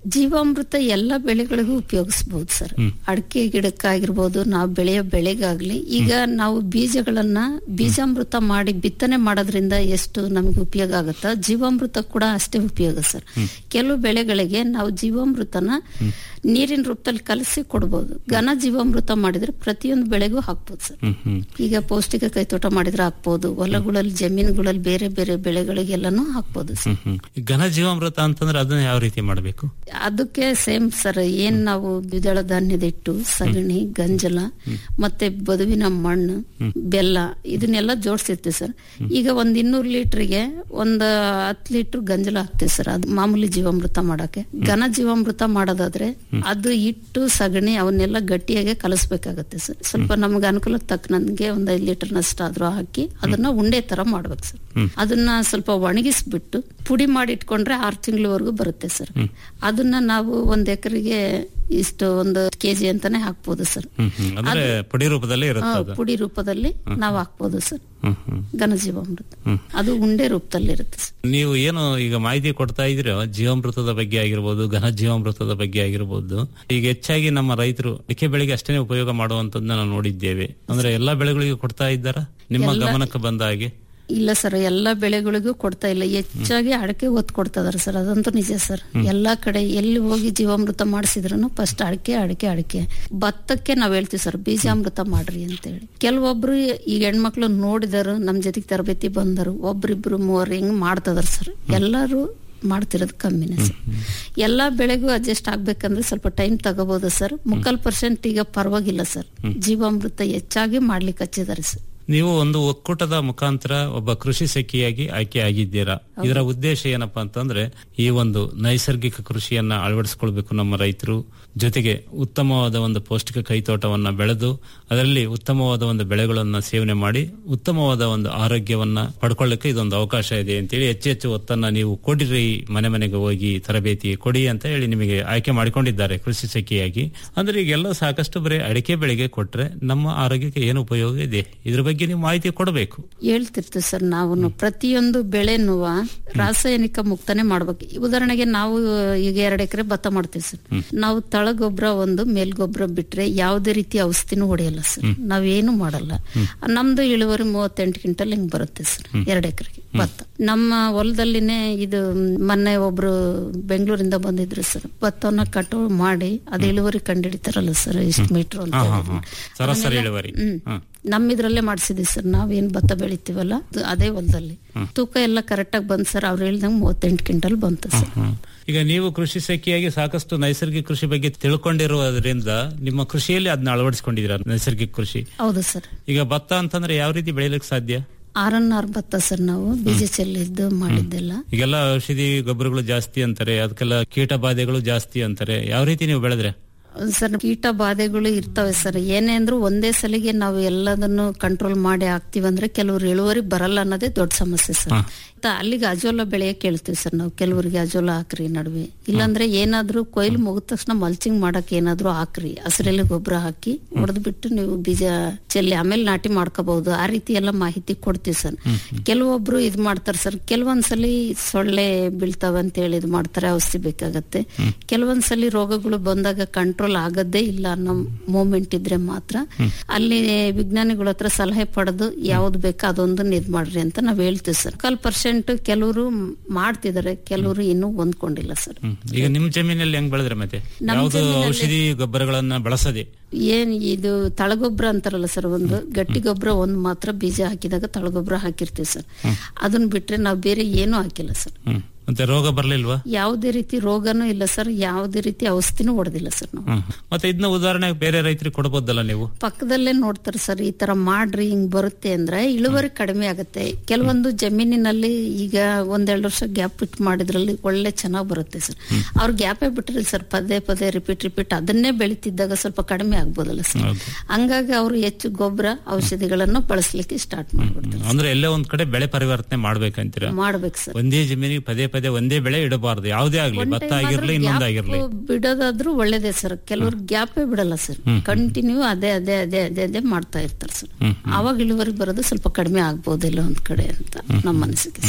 ಜೀವಾಮೃತ ಎಲ್ಲ ಬೆಳೆಗಳಿಗೂ ಉಪಯೋಗಿಸಬಹುದು ಸರ್ ಅಡಿಕೆ ಗಿಡಕ್ಕಾಗಿರ್ಬೋದು ನಾವು ಬೆಳೆಯೋ ಬೆಳೆಗಾಗ್ಲಿ ಈಗ ನಾವು ಬೀಜಗಳನ್ನ ಬೀಜಾಮೃತ ಮಾಡಿ ಬಿತ್ತನೆ ಮಾಡೋದ್ರಿಂದ ಎಷ್ಟು ನಮಗೆ ಉಪಯೋಗ ಆಗುತ್ತೋ ಜೀವಾಮೃತ ಕೂಡ ಅಷ್ಟೇ ಉಪಯೋಗ ಸರ್ ಕೆಲವು ಬೆಳೆಗಳಿಗೆ ನಾವು ಜೀವಾಮೃತನ ನೀರಿನ ರೂಪದಲ್ಲಿ ಕಲಸಿ ಕೊಡ್ಬೋದು ಘನ ಜೀವಾಮೃತ ಮಾಡಿದ್ರೆ ಪ್ರತಿಯೊಂದು ಬೆಳೆಗೂ ಹಾಕ್ಬೋದು ಸರ್ ಈಗ ಪೌಷ್ಟಿಕ ಕೈತೋಟ ಮಾಡಿದ್ರೆ ಹಾಕ್ಬೋದು ಹೊಲಗಳಲ್ಲಿ ಜಮೀನುಗಳಲ್ಲಿ ಬೇರೆ ಬೇರೆ ಬೆಳೆಗಳಿಗೆಲ್ಲಾನು ಹಾಕ್ಬೋದು ಸರ್ ಈ ಘನ ಜೀವಾಮೃತ ಅಂತಂದ್ರೆ ಅದನ್ನ ಯಾವ ರೀತಿ ಮಾಡಬೇಕು ಅದಕ್ಕೆ ಸೇಮ್ ಸರ್ ಏನ್ ನಾವು ದ್ವಿದಳ ಧಾನ್ಯದ ಹಿಟ್ಟು ಸಗಣಿ ಗಂಜಲ ಮತ್ತೆ ಬದುವಿನ ಮಣ್ಣು ಬೆಲ್ಲ ಇದನ್ನೆಲ್ಲ ಜೋಡಿಸಿರ್ತೀವಿ ಸರ್ ಈಗ ಒಂದ್ ಇನ್ನೂರು ಲೀಟರ್ಗೆ ಒಂದ್ ಹತ್ತು ಲೀಟರ್ ಗಂಜಲ ಹಾಕ್ತಿವಿ ಸರ್ ಅದು ಮಾಮೂಲಿ ಜೀವಾಮೃತ ಮಾಡಕ್ಕೆ ಘನ ಜೀವಾಮೃತ ಮಾಡೋದಾದ್ರೆ ಅದು ಹಿಟ್ಟು ಸಗಣಿ ಅವನ್ನೆಲ್ಲ ಗಟ್ಟಿಯಾಗಿ ಕಲಸ್ಬೇಕಾಗತ್ತೆ ಸರ್ ಸ್ವಲ್ಪ ನಮ್ಗೆ ಅನುಕೂಲಕ್ಕೆ ತಕ್ಕನಂಗೆ ಒಂದ್ ಐದು ಲೀಟರ್ ಆದ್ರೂ ಹಾಕಿ ಅದನ್ನ ಉಂಡೆ ತರ ಮಾಡ್ಬೇಕು ಸರ್ ಅದನ್ನ ಸ್ವಲ್ಪ ಒಣಗಿಸ್ಬಿಟ್ಟು ಪುಡಿ ಮಾಡಿ ಇಟ್ಕೊಂಡ್ರೆ ಆರು ತಿಂಗಳವರೆಗೂ ಬರುತ್ತೆ ಸರ್ ಅದನ್ನ ನಾವು ಒಂದ್ ಎಕರೆಗೆ ಇಷ್ಟು ಒಂದು ಕೆಜಿ ಅಂತಾನೆ ಹಾಕ್ಬೋದು ಸರ್ ಹ್ಮ್ ಹ್ಮ್. ಅಂದ್ರೆ ಪುಡಿ ರೂಪದಲ್ಲಿ ಇರುತ್ತೆ ಆ, ಅದು ಪುಡಿ ರೂಪದಲ್ಲಿ ನಾವು ಹಾಕ್ಬೋದು ಸರ್ ಹ್ಮ್ ಹ್ಮ್. ಘನಜೀವಾಮೃತ ಅದು ಉಂಡೆ ರೂಪದಲ್ಲಿ ಇರುತ್ತೆ ಸರ್ ನೀವು ಏನು ಈಗ ಮಾಹಿತಿ ಕೊಡ್ತಾ ಇದ್ದೀರೋ ಜೀವಾಮೃತದ ಬಗ್ಗೆ ಆಗಿರ್ಬೋದು ಘನ ಜೀವಾಮೃತದ ಬಗ್ಗೆ ಆಗಿರ್ಬೋದು ಈಗ ಹೆಚ್ಚಾಗಿ ನಮ್ಮ ರೈತರು ಅಡಿಕೆ ಬೆಳೆಗೆ ಅಷ್ಟೇ ಉಪಯೋಗ ಮಾಡುವಂತದ್ದನ್ನ ನಾವು ನೋಡಿದ್ದೇವೆ ಅಂದ್ರೆ ಎಲ್ಲಾ ಬೆಳೆಗಳಿಗೂ ಕೊಡ್ತಾ ಇದ್ದಾರಾ ನಿಮ್ಮ ಎಲ್ಲ- ಗಮನಕ್ಕೆ ಬಂದ ಹಾಗೆ ಇಲ್ಲ ಸರ್ ಎಲ್ಲಾ ಬೆಳೆಗಳಿಗೂ ಕೊಡ್ತಾ ಇಲ್ಲ ಹೆಚ್ಚಾಗಿ ಅಡಕೆ ಒತ್ತು ಕೊಡ್ತಾ ಇದಾರೆ ಸರ್ ಅದಂತೂ ನಿಜ ಸರ್ ಎಲ್ಲಾ ಕಡೆ ಎಲ್ಲಿ ಹೋಗಿ ಜೀವಾಮೃತ ಮಾಡಿಸಿದ್ರು ಫಸ್ಟ್ ಅಡಕೆ ಅಡಕೆ ಅಡಕೆ ಭತ್ತಕ್ಕೆ ನಾವ್ ಹೇಳ್ತೀವಿ ಸರ್ ಬೀಜಾಮೃತ ಮಾಡ್ರಿ ಅಂತ ಹೇಳಿ ಕೆಲವೊಬ್ರು ಈಗ ಹೆಣ್ಮಕ್ಳು ನೋಡಿದರು ನಮ್ ಜೊತೆಗೆ ತರಬೇತಿ ಬಂದರು ಒಬ್ರಿಬ್ರು ಮೂವರು ಹಿಂಗ್ ಮಾಡ್ತದಾರ ಸರ್ ಎಲ್ಲರೂ ಮಾಡ್ತಿರೋದು ಕಮ್ಮಿನೇ ಸರ್ ಎಲ್ಲಾ ಬೆಳೆಗೂ ಅಡ್ಜಸ್ಟ್ ಆಗ್ಬೇಕಂದ್ರೆ ಸ್ವಲ್ಪ ಟೈಮ್ ತಗೋಬಹುದು ಸರ್ ಮುಕ್ಕಾಲ್ ಪರ್ಸೆಂಟ್ ಈಗ ಪರವಾಗಿಲ್ಲ ಸರ್ ಜೀವಾಮೃತ ಹೆಚ್ಚಾಗಿ ಮಾಡ್ಲಿಕ್ಕೆ ಹಚ್ಚಿದ್ದಾರೆ ಸರ್ ನೀವು ಒಂದು ಒಕ್ಕೂಟದ ಮುಖಾಂತರ ಒಬ್ಬ ಕೃಷಿ ಸಖಿಯಾಗಿ ಆಯ್ಕೆ ಆಗಿದ್ದೀರಾ ಇದರ ಉದ್ದೇಶ ಏನಪ್ಪಾ ಅಂತಂದ್ರೆ ಈ ಒಂದು ನೈಸರ್ಗಿಕ ಕೃಷಿಯನ್ನ ಅಳವಡಿಸಿಕೊಳ್ಬೇಕು ನಮ್ಮ ರೈತರು ಜೊತೆಗೆ ಉತ್ತಮವಾದ ಒಂದು ಪೌಷ್ಟಿಕ ಕೈತೋಟವನ್ನ ಬೆಳೆದು ಅದರಲ್ಲಿ ಉತ್ತಮವಾದ ಒಂದು ಬೆಳೆಗಳನ್ನ ಸೇವನೆ ಮಾಡಿ ಉತ್ತಮವಾದ ಒಂದು ಆರೋಗ್ಯವನ್ನ ಪಡ್ಕೊಳ್ಳಿಕ್ಕೆ ಇದೊಂದು ಅವಕಾಶ ಇದೆ ಅಂತೇಳಿ ಹೆಚ್ಚು ಹೆಚ್ಚು ಒತ್ತನ್ನ ನೀವು ಕೊಡಿರಿ ಮನೆ ಮನೆಗೆ ಹೋಗಿ ತರಬೇತಿ ಕೊಡಿ ಅಂತ ಹೇಳಿ ನಿಮಗೆ ಆಯ್ಕೆ ಮಾಡಿಕೊಂಡಿದ್ದಾರೆ ಕೃಷಿ ಸಖಿಯಾಗಿ ಅಂದ್ರೆ ಈಗೆಲ್ಲ ಸಾಕಷ್ಟು ಬರೀ ಅಡಿಕೆ ಬೆಳೆಗೆ ಕೊಟ್ರೆ ನಮ್ಮ ಆರೋಗ್ಯಕ್ಕೆ ಏನು ಉಪಯೋಗ ಇದೆ ಇದ್ರ ಬಗ್ಗೆ ನೀವು ಮಾಹಿತಿ ಕೊಡಬೇಕು ಹೇಳ್ತಿರ್ತೀವಿ ಸರ್ ನಾವು ಪ್ರತಿಯೊಂದು ಬೆಳೆನೂ ರಾಸಾಯನಿಕ ಮುಕ್ತನೇ ಮಾಡ್ಬೇಕು ಉದಾಹರಣೆಗೆ ನಾವು ಈಗ ಎರಡ್ ಎಕರೆ ಭತ್ತ ಮಾಡ್ತೀವಿ ಸರ್ ನಾವು ತಳಗೊಬ್ಬರ ಒಂದು ಮೇಲ್ಗೊಬ್ಬರ ಬಿಟ್ರೆ ಯಾವುದೇ ರೀತಿ ಔಷಧಿನೂ ಹೊಡೆಯಲ್ಲ ಸರ್ ನಾವೇನು ಮಾಡಲ್ಲ ನಮ್ದು ಇಳುವರಿ ಮೂವತ್ತೆಂಟು ಕ್ವಿಂಟಲ್ ಹಿಂಗ್ ಬರುತ್ತೆ ಸರ್ ಎರಡ್ ಎಕರೆಗೆ ಭತ್ತ ನಮ್ಮ ಹೊಲದಲ್ಲಿನೇ ಇದು ಮೊನ್ನೆ ಒಬ್ರು ಬೆಂಗಳೂರಿಂದ ಬಂದಿದ್ರು ಸರ್ ಭತ್ತವನ್ನ ಕಟಾವು ಮಾಡಿ ಅದು ಇಳುವರಿ ಕಂಡಿಡಿತಾರಲ್ಲ ಸರ್ ಇಷ್ಟು ಮೀಟರ್ ಅಂತ ಹಾ, ಹಾ, ಹೇಳಿದ್ರು. ಹಾ. ಸರಾಸರಿ ಅದನ್ನೆಲ್ಲ- ಇಳುವರಿ ಹ್ಮ್. ಹ್ಮ್. ನಮ್ಮಿದ್ರಲ್ಲೇ ಮಾಡಿಸಿದ್ವಿ ಸರ್ ನಾವೇನ್ ಭತ್ತ ಬೆಳಿತೀವಲ್ಲ ಅದು ಅದೇ ಹೊಲದಲ್ಲಿ ತೂಕ ಎಲ್ಲ ಕರೆಕ್ಟ್ ಆಗಿ ಬಂದ್ ಸರ್ ಅವ್ರು ಹೇಳ್ದಂಗೆ ಮೂವತ್ತೆಂಟು ಕ್ವಿಂಟಲ್ ಬಂತು ಸರ್ ಹ್ಮ್. ಈಗ ನೀವು ಕೃಷಿ ಸಖಿಯಾಗಿ ಸಾಕಷ್ಟು ನೈಸರ್ಗಿಕ ಕೃಷಿ ಬಗ್ಗೆ ತಿಳ್ಕೊಂಡಿರುವುದರಿಂದ ನಿಮ್ಮ ಕೃಷಿಯಲ್ಲಿ ಅದನ್ನ ಅಳವಡಿಸಿಕೊಂಡಿದ್ದೀರಾ ನೈಸರ್ಗಿಕ ಕೃಷಿ ಹೌದು ಸರ್ ಈಗ ಭತ್ತ ಅಂತಂದ್ರೆ ಯಾವ ರೀತಿ ಬೆಳಿಲಿಕ್ಕೆ ಸಾಧ್ಯ ಆರ್ ಎನ್ ಆರ್ ಭತ್ತ ಸರ್ ನಾವು ಬೀಜ ಚೆಲ್ಲಿದ್ದು ಮಾಡಿದ್ದೆಲ್ಲ ಈಗೆಲ್ಲ ಔಷಧಿ ಗೊಬ್ಬರಗಳು ಜಾಸ್ತಿ ಅಂತಾರೆ ಅದಕ್ಕೆಲ್ಲ ಕೀಟ ಬಾಧೆಗಳು ಜಾಸ್ತಿ ಅಂತಾರೆ ಯಾವ ರೀತಿ ನೀವು ಬೆಳೆದ್ರೆ ಸರ್ ಕೀಟ ಬಾಧೆಗಳು ಇರ್ತವೆ ಸರ್ ಏನೇ ಅಂದ್ರೂ ಒಂದೇ ಸಲಿಗೆ ನಾವು ಎಲ್ಲದನ್ನು ಕಂಟ್ರೋಲ್ ಮಾಡಿ ಹಾಕ್ತಿವಂದ್ರೆ ಕೆಲವ್ರು ಇಳುವರಿ ಬರಲ್ಲ ಅನ್ನೋದೇ ದೊಡ್ಡ ಸಮಸ್ಯೆ ಸರ್ ಮತ್ತೆ ಅಲ್ಲಿಗೆ ಅಜೋಲ ಬೆಳೆಯಕ್ಕೆ ಹೇಳ್ತೀವಿ ಸರ್ ನಾವು ಕೆಲವರಿಗೆ ಅಜೋಲ ಹಾಕ್ರಿ ನಡುವೆ ಇಲ್ಲಾಂದ್ರೆ ಏನಾದ್ರೂ ಕೊಯ್ಲು ಮುಗಿದ ತಕ್ಷಣ ಮಲ್ಚಿಂಗ್ ಮಾಡಕ್ ಏನಾದ್ರೂ ಹಾಕ್ರಿ ಹಸಿರೆಲೆ ಗೊಬ್ಬರ ಹಾಕಿ ಹೊಡೆದ್ಬಿಟ್ಟು ನೀವು ಬೀಜ ಚೆಲ್ಲಿ ಆಮೇಲೆ ನಾಟಿ ಮಾಡ್ಕೋಬಹುದು ಆ ರೀತಿ ಎಲ್ಲ ಮಾಹಿತಿ ಕೊಡ್ತೀವಿ ಸರ್ ಕೆಲವೊಬ್ರು ಇದ್ ಮಾಡ್ತಾರೆ ಸರ್ ಕೆಲವೊಂದ್ಸಲಿ ಸೊಳ್ಳೆ ಬೀಳ್ತಾವ ಅಂತ ಹೇಳಿ ಇದು ಮಾಡ್ತಾರೆ ಔಷಧಿ ಬೇಕಾಗತ್ತೆ ಕೆಲವೊಂದ್ಸಲಿ ರೋಗಗಳು ಬಂದಾಗ ಕಂಟ್ರೋಲ್ ಆಗದೇ ಇಲ್ಲ ಅನ್ನೋ ಮೂಮೆಂಟ್ ಇದ್ರೆ ಮಾತ್ರ ಅಲ್ಲಿ ವಿಜ್ಞಾನಿಗಳ ಹತ್ರ ಸಲಹೆ ಪಡೆದು ಯಾವ್ದು ಬೇಕೋ ಅದೊಂದನ್ನ ಇದ್ ಮಾಡ್ರಿ ಅಂತ ನಾವ್ ಹೇಳ್ತೀವಿ ಸರ್ ಕಾಲ್ ಪರ್ಸೆಂಟ್ ಕೆಲವರು ಮಾಡ್ತಿದಾರೆ ಕೆಲವರು ಇನ್ನೂ ಹೊಂದ್ಕೊಂಡಿಲ್ಲ ಸರ್ ಈಗ ನಿಮ್ ಜಮೀನಲ್ಲಿ ಹೆಂಗ್ ಬೆಳೆದ್ರೆ ಮತ್ತೆ ನಮ್ ಯಾವ್ದು ಜಮೀನಲ್ಲಿ- ಔಷಧಿ ಗೊಬ್ಬರಗಳನ್ನ ಬಳಸದೆ ಏನ್ ಇದು ತಳಗೊಬ್ಬರ ಅಂತಾರಲ್ಲ ಸರ್ ಒಂದು ಗಟ್ಟಿ ಗೊಬ್ಬರ ಒಂದ್ ಮಾತ್ರ ಬೀಜ ಹಾಕಿದಾಗ ತಳಗೊಬ್ಬರ ಹಾಕಿರ್ತೀವಿ ಸರ್ ಅದನ್ನ ಬಿಟ್ರೆ ನಾವು ಬೇರೆ ಏನೂ ಹಾಕಿಲ್ಲ ಸರ್ ಹ್ಮ್ ಮತ್ತೆ ರೋಗ ಬರ್ಲಿಲ್ವಾ ಯಾವುದೇ ರೀತಿ ರೋಗನೂ ಇಲ್ಲ ಸರ್ ಯಾವುದೇ ರೀತಿ ಔಷಧಿನೂ ಹೊಡೆದಿಲ್ಲ ಸರ್ ನಾವು ಹ್ಮ್. ಮತ್ತೆ ಇದನ್ನ ಉದಾಹರಣೆ ಬೇರೆ ರೈತರಿಗೆ ಕೊಡಬಹುದಲ್ಲ ನೀವು ಪಕ್ಕದಲ್ಲೇ ನೋಡ್ತಾರೆ ಸರ್ ಈ ತರ ಮಾಡ್ರಿ ಹಿಂಗ್ ಬರುತ್ತೆ ಅಂದ್ರೆ ಇಳುವರಿ ಕಡಿಮೆ ಆಗುತ್ತೆ ಕೆಲವೊಂದು ಜಮೀನಿನಲ್ಲಿ ಈಗ ಒಂದೆರಡು ವರ್ಷ ಗ್ಯಾಪ್ ಬಿಟ್ಟು ಮಾಡಿದ್ರಲ್ಲಿ ಒಳ್ಳೆ ಚೆನ್ನಾಗ್ ಬರುತ್ತೆ ಸರ್ ಅವ್ರು ಗ್ಯಾಪೇ ಬಿಟ್ರಿ ಸರ್ ಪದೇ ಪದೇ ರಿಪೀಟ್ ರಿಪೀಟ್ ಅದನ್ನೇ ಬೆಳಿತಿದ್ದಾಗ ಸ್ವಲ್ಪ ಕಡಿಮೆ ಆಗ್ಬೋದಲ್ಲ ಸರ್ ಹಂಗಾಗಿ ಅವರು ಹೆಚ್ಚು ಗೊಬ್ಬರ ಔಷಧಿಗಳನ್ನು ಬಳಸಲಿಕ್ಕೆ ಸ್ಟಾರ್ಟ್ ಮಾಡ್ಬಿಡ್ತಾರೆ ಅಂದ್ರೆ ಎಲ್ಲೇ ಒಂದ್ ಕಡೆ ಬೆಳೆ ಪರಿವರ್ತನೆ ಮಾಡ್ಬೇಕಂತೀರ ಮಾಡ್ಬೇಕು ಸರ್ ಒಂದೇ ಜಮೀನಿಗೆ ಪದೇ ಪದೇ ಒಂದೇ ಬೆಳೆ ಇಡಬಾರ್ದು ಯಾವುದೇ ಆಗ್ಲಿ ಒಂದ್ ಭತ್ತ time ಆಗಿರ್ಲಿ ಆದ್ರೂ ಇನ್ನೊಂದಾಗಿರ್ಲಿ gap ಬಿಡೋದಾದ್ರೂ ಒಳ್ಳೇದೇ ಸರ್ ಕೆಲವ್ರು ಗ್ಯಾಪೇ ಬಿಡಲ್ಲ ಸರ್ ಹ್ಮ್. ಕಂಟಿನ್ಯೂ ಅದೇ ಅದೇ ಅದೇ ಅದೇ ಅದೇ ಮಾಡ್ತಾ ಇರ್ತಾರೆ ಸರ್ ಹ್ಮ್. ಅವಾಗ ಇಳುವರಿ ಬರೋದು ಸ್ವಲ್ಪ ಕಡಿಮೆ ಆಗ್ಬೋದಿಲ್ಲ ಒಂದ್ ಕಡೆ ಅಂತ ನಮ್ಮ ಅನಿಸಿಕೆ ಸರ್